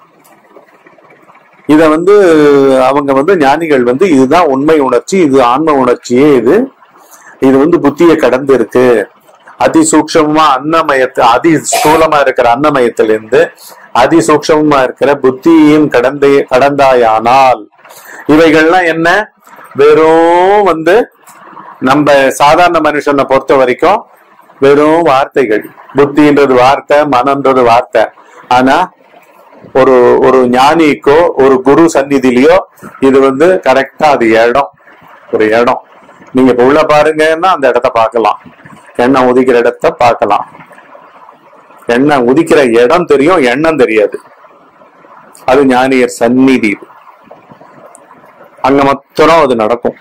இத வந்து அவங்க வந்து ஞானிகள் வந்து இதுதான் உண்மை உணர்ச்சி இது ஆன்ம உணர்ச்சியே இது இது வந்து புத்தியை கடந்து இருக்கு அதி சூக்ஷமா அன்னமயத்து அதி ஸ்தூலமா இருக்கிற அன்னமயத்திலிருந்து அதி சூக்ஷமா இருக்கிற புத்தியையும் கடந்தே கடந்தாயானால் இவைகள்லாம் என்ன வெறும் வந்து நம்ம சாதாரண மனுஷனை பொறுத்த வரைக்கும் வெறும் வார்த்தைகள் புத்தின்றது வார்த்தை மனம்ன்றது வார்த்தை ஆனா ஒரு ஒரு ஞானிக்கோ ஒரு குரு சந்நிதியிலயோ இது வந்து கரெக்டா அது இடம் ஒரு இடம் நீங்க இப்ப உள்ள பாருங்கன்னா அந்த இடத்த பார்க்கலாம் எண்ணெய் உதிக்கிற இடத்த பார்க்கலாம் எண்ணெய் உதிக்கிற இடம் தெரியும் எண்ணம் தெரியாது அது ஞானியர் சந்நிதி இது. அங்க மொத்தம் அது நடக்கும்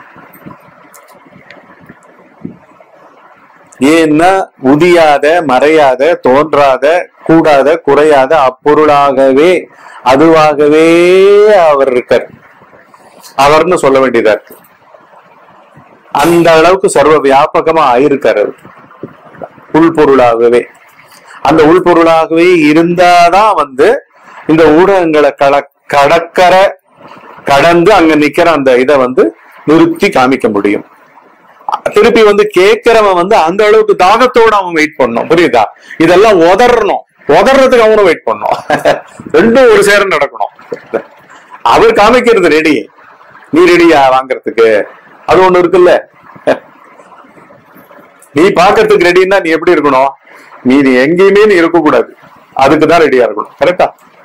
ஏன்னா உதியாத மறையாத தோன்றாத கூடாத குறையாத அப்பொருளாகவே அதுவாகவே அவர் இருக்கார் அவர்னு சொல்ல வேண்டியதா இருக்கு அந்த அளவுக்கு சர்வ வியாபகமா ஆயிருக்காரு அவர் உள்பொருளாகவே அந்த உள்பொருளாகவே இருந்தாதான் வந்து இந்த ஊடகங்களை கட கடக்கற கடந்து அங்க நிக்கிற அந்த இதை வந்து நிறுத்தி காமிக்க முடியும் திருப்பி வந்து கேட்கிறவன் வந்து அந்த அளவுக்கு தாகத்தோட அவன் வெயிட் பண்ணணும் புரியுதா இதெல்லாம் உதறணும் உதறதுக்கு அவனும் வெயிட் பண்ணணும் ரெண்டும் ஒரு சேர நடக்கணும் அவர் காமிக்கிறது ரெடி நீ ரெடியா வாங்குறதுக்கு அது ஒண்ணு இருக்குல்ல நீ பாக்குறதுக்கு ரெடின்னா நீ எப்படி இருக்கணும் நீ நீ எங்கேயுமே நீ இருக்க கூடாது அதுக்கு தான் ரெடியா இருக்கணும் கரெக்டா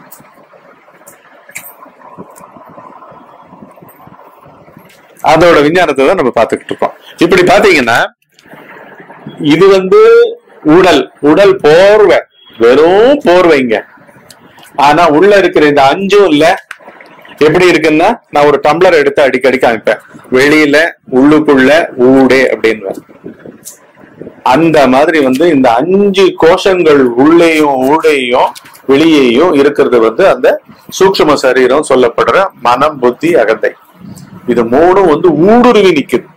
அதோட விஞ்ஞானத்தை தான் நம்ம பார்த்துக்கிட்டு இருக்கோம் இப்படி பாத்தீங்கன்னா இது வந்து உடல் உடல் போர்வை வெறும் போர்வைங்க ஆனா உள்ள இருக்கிற இந்த அஞ்சும் இல்ல எப்படி இருக்குன்னா நான் ஒரு டம்ளர் எடுத்து அடிக்கடி காமிப்பேன் வெளியில உள்ளுக்குள்ள ஊடே அப்படின்னு அந்த மாதிரி வந்து இந்த அஞ்சு கோஷங்கள் உள்ளேயும் ஊடையும் வெளியேயும் இருக்கிறது வந்து அந்த சூக்ஷ்ம சரீரம் சொல்லப்படுற மனம் புத்தி அகந்தை இது மூணும் வந்து ஊடுருவி நிக்குது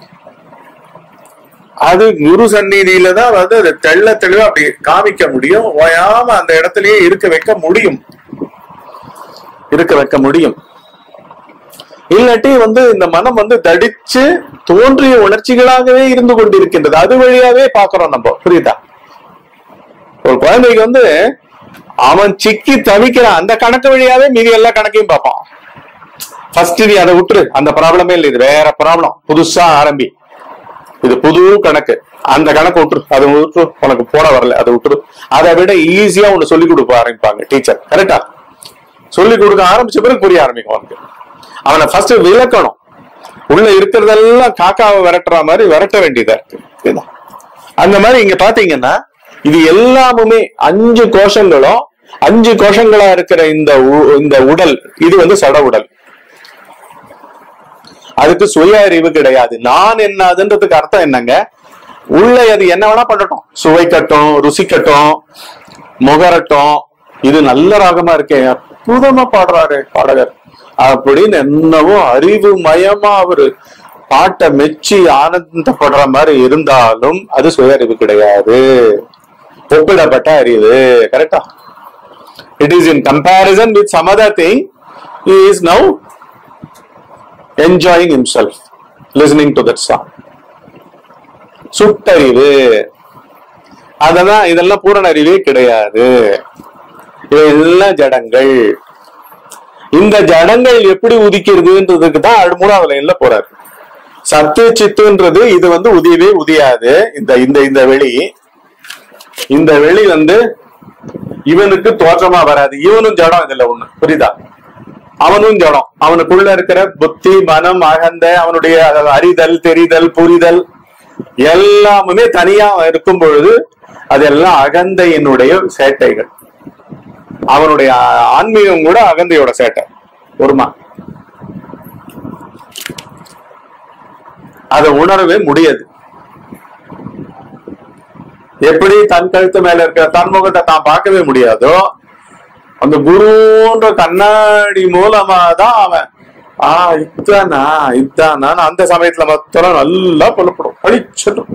அது குரு சந்நிதியில தான் வந்து அதை தெள்ள தெளிவா அப்படி காமிக்க முடியும் ஓயாம அந்த இடத்துலயே இருக்க வைக்க முடியும் இருக்க வைக்க முடியும் இல்லாட்டி வந்து இந்த மனம் வந்து தடிச்சு தோன்றிய உணர்ச்சிகளாகவே இருந்து கொண்டிருக்கின்றது அது வழியாவே பாக்குறோம் நம்ம புரியுதா ஒரு குழந்தைக்கு வந்து அவன் சிக்கி தவிக்கிறான் அந்த கணக்கு வழியாவே மீதி எல்லா கணக்கையும் பார்ப்பான் ஃபர்ஸ்ட் நீ அதை விட்டுரு அந்த ப்ராப்ளமே இல்லை இது வேற ப்ராப்ளம் புதுசா ஆரம்பி இது புது கணக்கு அந்த கணக்கு விட்டுரு அது விட்டுரு உனக்கு போட வரல அதை விட்டுரு அதை விட ஈஸியா ஒண்ணு சொல்லி கொடுக்க ஆரம்பிப்பாங்க டீச்சர் கரெக்டா சொல்லி கொடுக்க ஆரம்பிச்ச பிறகு புரிய ஆரம்பிக்கும் அவனுக்கு அவனை ஃபர்ஸ்ட் விளக்கணும் உள்ள இருக்கிறதெல்லாம் காக்காவை விரட்டுற மாதிரி விரட்ட வேண்டியதா இருக்கு புரியுதா? அந்த மாதிரி இங்க பாத்தீங்கன்னா இது எல்லாமுமே அஞ்சு கோஷங்களும் அஞ்சு கோஷங்களா இருக்கிற இந்த உ- இந்த உடல் இது வந்து சட உடல் அதுக்கு சுய அறிவு கிடையாது நான் என்னதுன்றதுக்கு அர்த்தம் என்னங்க உள்ள அது என்ன வேணா பண்ணட்டும் சுவைக்கட்டும் ருசிக்கட்டும் முகரட்டும் இது நல்ல ராகமா இருக்கே அற்புதமா பாடுறாரு பாடகர் அப்படின்னு என்னவோ அறிவு மயமா அவரு பாட்டை மெச்சி ஆனந்தப்படுற மாதிரி இருந்தாலும் அது சுய அறிவு கிடையாது ஒப்பிடப்பட்ட அறிவு கரெக்டா it is in comparison with some other thing is now enjoying himself listening to that song சுட்டறிவு அதெல்லாம் இதெல்லாம் பூரண அறிவே கிடையாது இதெல்லாம் ஜடங்கள் இந்த ஜடங்கள் எப்படி உதிக்கிறதுன்றதுக்கு தான் அது மூணாவது லைன்ல போறாரு சத்து சித்துன்றது இது வந்து உதியவே உதியாது இந்த இந்த இந்த வெளி இந்த வெளி வந்து இவனுக்கு தோற்றமா வராது இவனும் ஜடம் இதுல ஒண்ணு புரியுதா அவனும் ஜடம் அவனுக்குள்ள இருக்கிற புத்தி மனம் அகந்த அவனுடைய அறிதல் தெரிதல் புரிதல் எல்லாமுமே தனியா இருக்கும் பொழுது அதெல்லாம் அகந்தையினுடைய சேட்டைகள் அவனுடைய ஆன்மீகம் கூட அகந்தையோட சேட்டை ஒருமா அதை உணரவே முடியாது எப்படி தன் கழுத்து மேல இருக்கிற தன் முகத்தை தான் பார்க்கவே முடியாதோ அந்த குருன்ற கண்ணாடி மூலமா தான் அவன் ஆ இதானா இதானா அந்த சமயத்துல மொத்தம் நல்லா புலப்படும் பழிச்சிடும்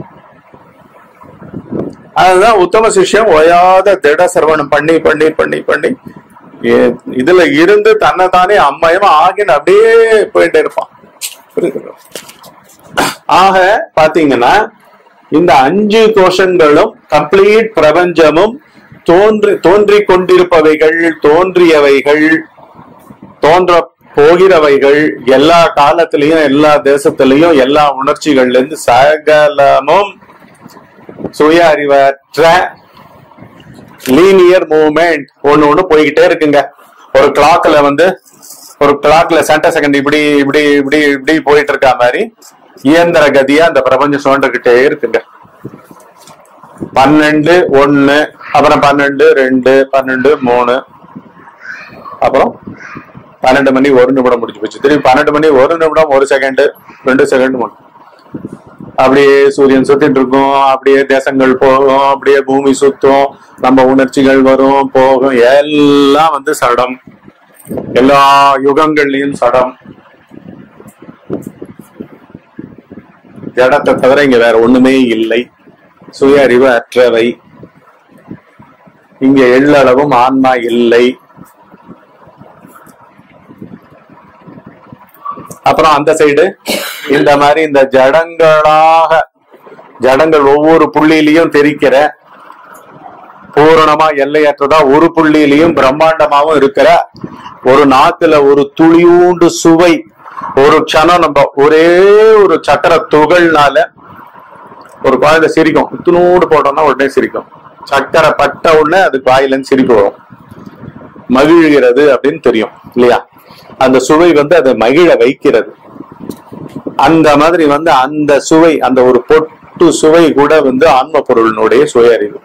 அதுதான் உத்தம சிஷ்யம் ஓயாத திட சரவணம் பண்ணி பண்ணி பண்ணி பண்ணி ஏ- இதுல இருந்து தன்னை தானே அம்மயமா ஆகின்னு அப்படியே போயிட்டே இருப்பான் புரியுதுங்களா? ஆக பாத்தீங்கன்னா இந்த அஞ்சு கோஷங்களும் கம்ப்ளீட் பிரபஞ்சமும் தோன்றி தோன்றிக் கொண்டிருப்பவைகள் தோன்றியவைகள் தோன்ற போகிறவைகள் எல்லா காலத்திலையும் எல்லா தேசத்திலையும் எல்லா உணர்ச்சிகள்ல இருந்து சகலமும் சுய அறிவற்ற லீனியர் மூவ்மெண்ட் ஒண்ணு ஒண்ணு போய்கிட்டே இருக்குங்க ஒரு கிளாக்ல வந்து ஒரு கிளாக்ல சென்டர் செகண்ட் இப்படி இப்படி இப்படி இப்படி போயிட்டு இருக்கா மாதிரி இயந்திர கதியா அந்த பிரபஞ்சம் சுழண்டுகிட்டே இருக்குங்க பன்னெண்டு ஒண்ணு அப்புறம் பன்னெண்டு ரெண்டு பன்னெண்டு மூணு அப்புறம் பன்னெண்டு மணி ஒரு நிமிடம் முடிஞ்சு போச்சு திரும்பி பன்னெண்டு மணி ஒரு நிமிடம் ஒரு செகண்ட் ரெண்டு செகண்ட் மூணு அப்படியே சூரியன் சுத்திட்டு இருக்கும் அப்படியே தேசங்கள் போகும் அப்படியே பூமி சுத்தும் நம்ம உணர்ச்சிகள் வரும் போகும் எல்லாம் வந்து சடம் எல்லா யுகங்கள்லயும் சடம் ஜடத்தை தவிர இங்க வேற ஒண்ணுமே இல்லை சுய அறிவு அற்றவை இங்க எள்ளளவும் ஆன்மா இல்லை அப்புறம் அந்த சைடு இந்த மாதிரி இந்த ஜடங்களாக ஜடங்கள் ஒவ்வொரு புள்ளியிலையும் தெரிக்கிற பூரணமா எல்லையற்றதா ஒரு புள்ளியிலையும் பிரம்மாண்டமாவும் இருக்கிற ஒரு நாக்குல ஒரு துளியூண்டு சுவை ஒரு க்ஷணம் நம்ம ஒரே ஒரு சக்கர துகள்னால ஒரு குழந்தை சிரிக்கும் இத்தினூண்டு போட்டோம்னா உடனே சிரிக்கும் சக்கரை பட்ட உடனே அது வாயிலன்னு சிரிப்பு வரும் மகிழ்கிறது அப்படின்னு தெரியும் இல்லையா அந்த சுவை வந்து அதை மகிழ வைக்கிறது அந்த மாதிரி வந்து அந்த சுவை அந்த ஒரு பொட்டு சுவை கூட வந்து ஆன்ம பொருளினுடைய சுய அறிவு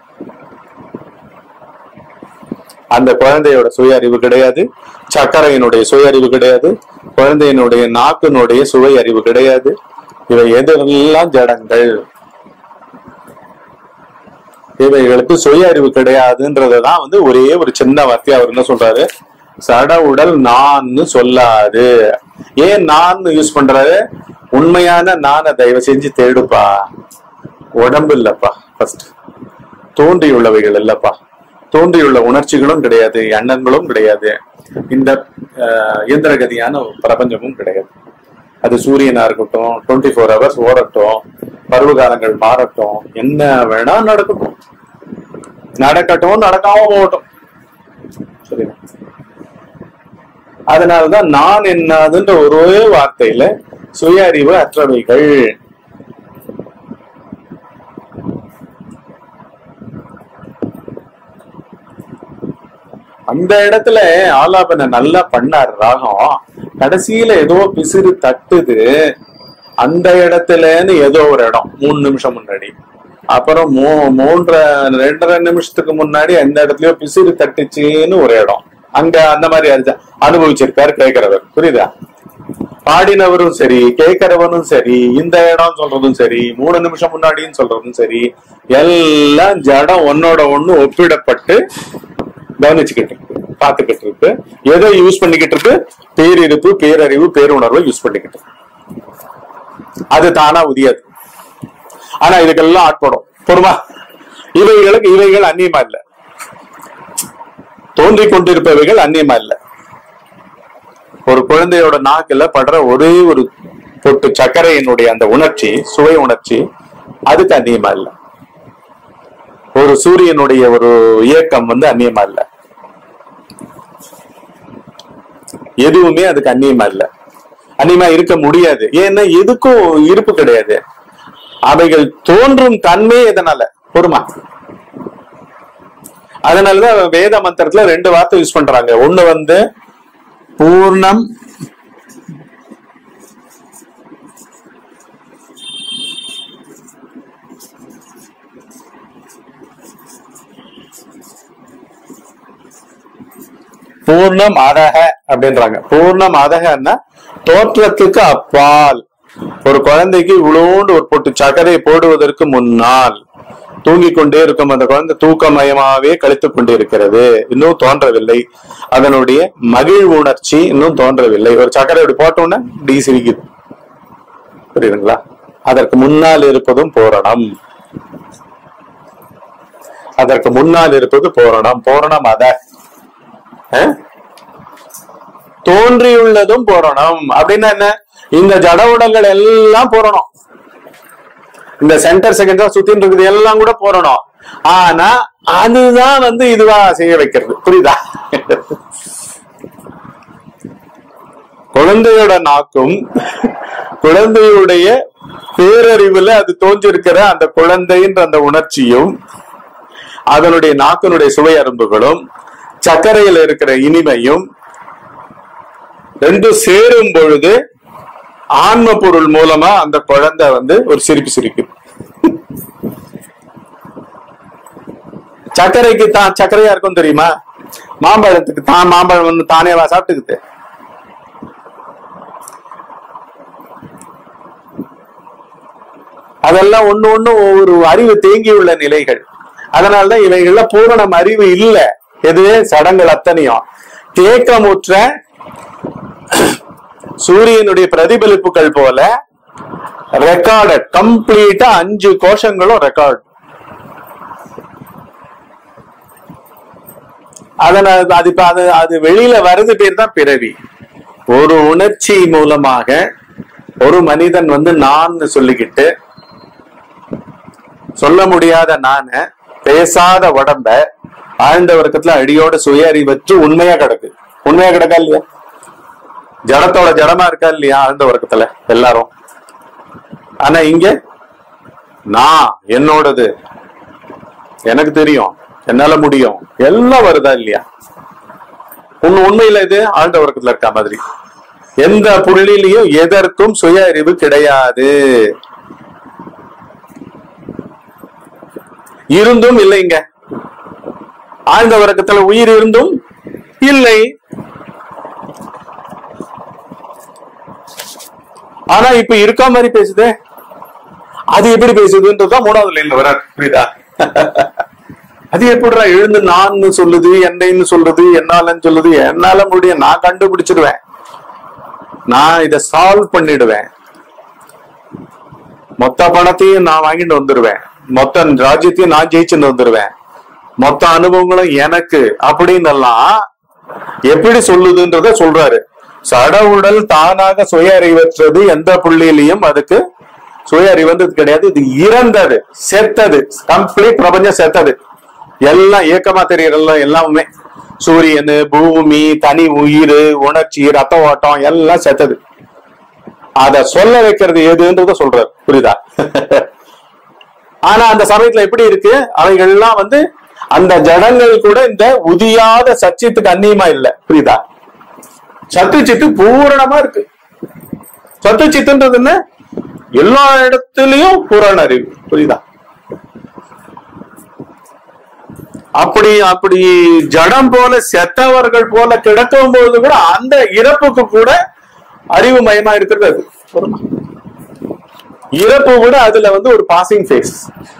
அந்த குழந்தையோட சுய அறிவு கிடையாது சர்க்கரையினுடைய சுய அறிவு கிடையாது குழந்தையினுடைய நாக்கினுடைய சுவை அறிவு கிடையாது இவை எதெல்லாம் ஜடங்கள் இவைகளுக்கு சுய அறிவு கிடையாதுன்றதுதான் வந்து ஒரே ஒரு சின்ன வார்த்தை அவர் என்ன சொல்றாரு சட உடல் நான்னு சொல்லாது ஏன் நான் யூஸ் பண்றாரு உண்மையான நானை தயவு செஞ்சு தேடுப்பா உடம்பு இல்லப்பா ஃபர்ஸ்ட் தோன்றியுள்ளவைகள் இல்லப்பா தோன்றியுள்ள உணர்ச்சிகளும் கிடையாது எண்ணங்களும் கிடையாது இந்த அஹ், இயந்திரகதியான பிரபஞ்சமும் கிடையாது அது சூரியனா இருக்கட்டும் டுவெண்ட்டி ஃபோர் ஹவர்ஸ் ஓடட்டும் பருவகாலங்கள் மாறட்டும் என்ன வேணா நடக்கட்டும் நடக்கட்டும் நடக்காம போகட்டும் சரியா அதனாலதான் நான் என்னதுன்ற ஒரே வார்த்தையில சுய அறிவு அற்றவைகள் அந்த இடத்துல ஆலாபனை நல்லா பண்ணார் ராகம் கடைசியில ஏதோ பிசிறு தட்டுது அந்த இடத்துலன்னு ஏதோ ஒரு இடம் மூணு நிமிஷம் முன்னாடி அப்புறம் மூ மூன்றரை ரெண்டரை நிமிஷத்துக்கு முன்னாடி அந்த இடத்துலயோ பிசிறு தட்டுச்சுன்னு ஒரு இடம் அங்க அந்த மாதிரி அறிஞ்ச- அனுபவிச்சிருக்காரு கேட்கிறவர் புரியுதா பாடினவரும் சரி கேட்கிறவனும் சரி இந்த இடம் சொல்றதும் சரி மூணு நிமிஷம் முன்னாடின்னு சொல்றதும் சரி எல்லாம் ஜடம் ஒன்னோட ஒண்ணு ஒப்பிடப்பட்டு கவனிச்சுக்கிட்டு இருக்கு பார்த்துக்கிட்டு இருக்கு எதை யூஸ் பண்ணிக்கிட்டு இருக்கு பேரிருப்பு பேரறிவு பேருணர்வை யூஸ் பண்ணிக்கிட்டு இருக்கு அது தானா உதியாது ஆனா இதுக்கெல்லாம் ஆட்படும் பொறுமா இவைகளுக்கு இவைகள் அந்நியமா இல்ல தோன்றிக் கொண்டிருப்பவைகள் அந்நியமா இல்ல ஒரு குழந்தையோட நாக்குல படுற ஒரே ஒரு பொட்டு சர்க்கரையினுடைய அந்த உணர்ச்சி சுவை உணர்ச்சி அதுக்கு அந்நியமா இல்ல ஒரு சூரியனுடைய ஒரு இயக்கம் வந்து அந்நியமா இல்ல எதுவுமே அதுக்கு அந்நியமா இல்ல அந்நியமா இருக்க முடியாது ஏன்னா எதுக்கும் இருப்பு கிடையாது அவைகள் தோன்றும் தன்மை எதனால பொறுமா அதனாலதான் வேத மந்திரத்துல ரெண்டு வார்த்தை யூஸ் பண்றாங்க ஒண்ணு வந்து பூர்ணம் பூர்ணம் அதக அப்படின்றாங்க பூர்ணம் அதகன்னா தோற்றத்துக்கு அப்பால் ஒரு குழந்தைக்கு இவ்வளோண்டு ஒரு பொட்டு சர்க்கரை போடுவதற்கு முன்னால் தூங்கிக் கொண்டே இருக்கும் அந்த குழந்தை தூக்கமயமாவே கழித்துக் கொண்டே இருக்கிறது இன்னும் தோன்றவில்லை அதனுடைய மகிழ் உணர்ச்சி இன்னும் தோன்றவில்லை ஒரு சர்க்கரை இப்படி போட்டோன்னே டி சிரிக்குது புரியுதுங்களா அதற்கு முன்னால் இருப்பதும் பூரணம் அதற்கு முன்னால் இருப்பது பூரணம் பூரணம் அத அஹ்? தோன்றியுள்ளதும் பூரணம் அப்படின்னா என்ன இந்த ஜட உடல்கள் எல்லாம் பூரணம் இந்த சென்டர் செகண்டா சுத்தின்னு இருக்குது எல்லாம் கூட பூரணம் ஆனா அதுதான் வந்து இதுவா செய்ய வைக்கிறது புரியுதா குழந்தையோட நாக்கும் குழந்தையுடைய பேரறிவுல அது தோன்றிருக்கிற அந்த குழந்தைன்ற அந்த உணர்ச்சியும் அதனுடைய நாக்கினுடைய சுவை அரும்புகளும் சர்க்கரையில இருக்கிற இனிமையும் ரெண்டும் சேரும் பொழுது ஆன்ம பொருள் மூலமா அந்த குழந்தை வந்து ஒரு சிரிப்பு சிரிக்கும் சர்க்கரைக்கு தான் சர்க்கரையா இருக்கும் தெரியுமா மாம்பழத்துக்கு தான் மாம்பழம் வந்து தானே வா சாப்பிட்டுக்குது அதெல்லாம் ஒண்ணு ஒண்ணு ஒரு அறிவு தேங்கியுள்ள நிலைகள் அதனாலதான் இவைகள்ல பூரணம் அறிவு இல்ல எது சடங்கள் அத்தனையும் தேக்கமுற்ற சூரியனுடைய பிரதிபலிப்புகள் போல ரெக்கார்டட் கம்ப்ளீட்டா அஞ்சு கோஷங்களும் ரெக்கார்ட் அதனால அது இப்ப அது அது வெளியில வர்றது பேர் தான் பிறவி ஒரு உணர்ச்சி மூலமாக ஒரு மனிதன் வந்து நான் சொல்லிக்கிட்டு சொல்ல முடியாத நான பேசாத உடம்ப ஆழ்ந்த வர்க்கத்துல அடியோட சுய அறிவற்று உண்மையா கிடக்கு உண்மையா கிடக்கா இல்லையா ஜடத்தோட ஜடமா இருக்கா இல்லையா ஆழ்ந்த வர்க்கத்துல எல்லாரும் ஆனா இங்க நான் என்னோடது எனக்கு தெரியும் என்னால முடியும் எல்லாம் வருதா இல்லையா உன் உண்மையில இது ஆழ்ந்த வர்க்கத்துல இருக்க மாதிரி எந்த புள்ளிலையும் எதற்கும் சுய அறிவு கிடையாது இருந்தும் இல்லைங்க ஆழ்ந்த வர்க்கத்துல உயிர் இருந்தும் இல்லை ஆனா இப்ப இருக்கா மாதிரி பேசுதே அது எப்படி பேசுதுன்றதுதான் மூணாவது லைன்ல வர புரியுதா அது எப்படிடா எழுந்து நான் சொல்லுது என்னைன்னு சொல்லுது என்னாலன்னு சொல்லுது என்னால முடியும் நான் கண்டுபிடிச்சிடுவேன் நான் இத சால்வ் பண்ணிடுவேன் மொத்த பணத்தையும் நான் வாங்கிட்டு வந்துருவேன் மொத்த ராஜ்யத்தையும் நான் ஜெயிச்சுட்டு வந்துருவேன் மொத்த அனுபவங்களும் எனக்கு அப்படின்னு எல்லாம் எப்படி சொல்லுதுன்றத சொல்றாரு சடவுடல் தானாக சுய அறிவற்றது எந்த புள்ளியிலையும் அதுக்கு சுய அறிவந்தது கிடையாது இது இறந்தது செத்தது கம்ப்ளீட் பிரபஞ்சம் செத்தது எல்லாம் இயக்கமா தெரியறதெல்லாம் எல்லாமே சூரியன் பூமி தனி உயிர் உணர்ச்சி ரத்த ஓட்டம் எல்லாம் செத்தது அத சொல்ல வைக்கிறது எதுன்றத சொல்றாரு புரியுதா ஆனா அந்த சமயத்துல எப்படி இருக்கு அவைகள் எல்லாம் வந்து அந்த ஜடங்கள் கூட இந்த உதியாத சச்சியத்துக்கு அந்நியமா இல்ல புரியுதா சத்து சித்து பூரணமா இருக்கு சத்து சித்துன்றது என்ன எல்லா இடத்துலயும் பூரண அறிவு புரியுதா அப்படி அப்படி ஜடம் போல செத்தவர்கள் போல கிடக்கும் போது கூட அந்த இறப்புக்கு கூட அறிவு மயமா இருக்கிறது அது போதுமா? இறப்பு கூட அதுல வந்து ஒரு பாசிங் ஃபேஸ்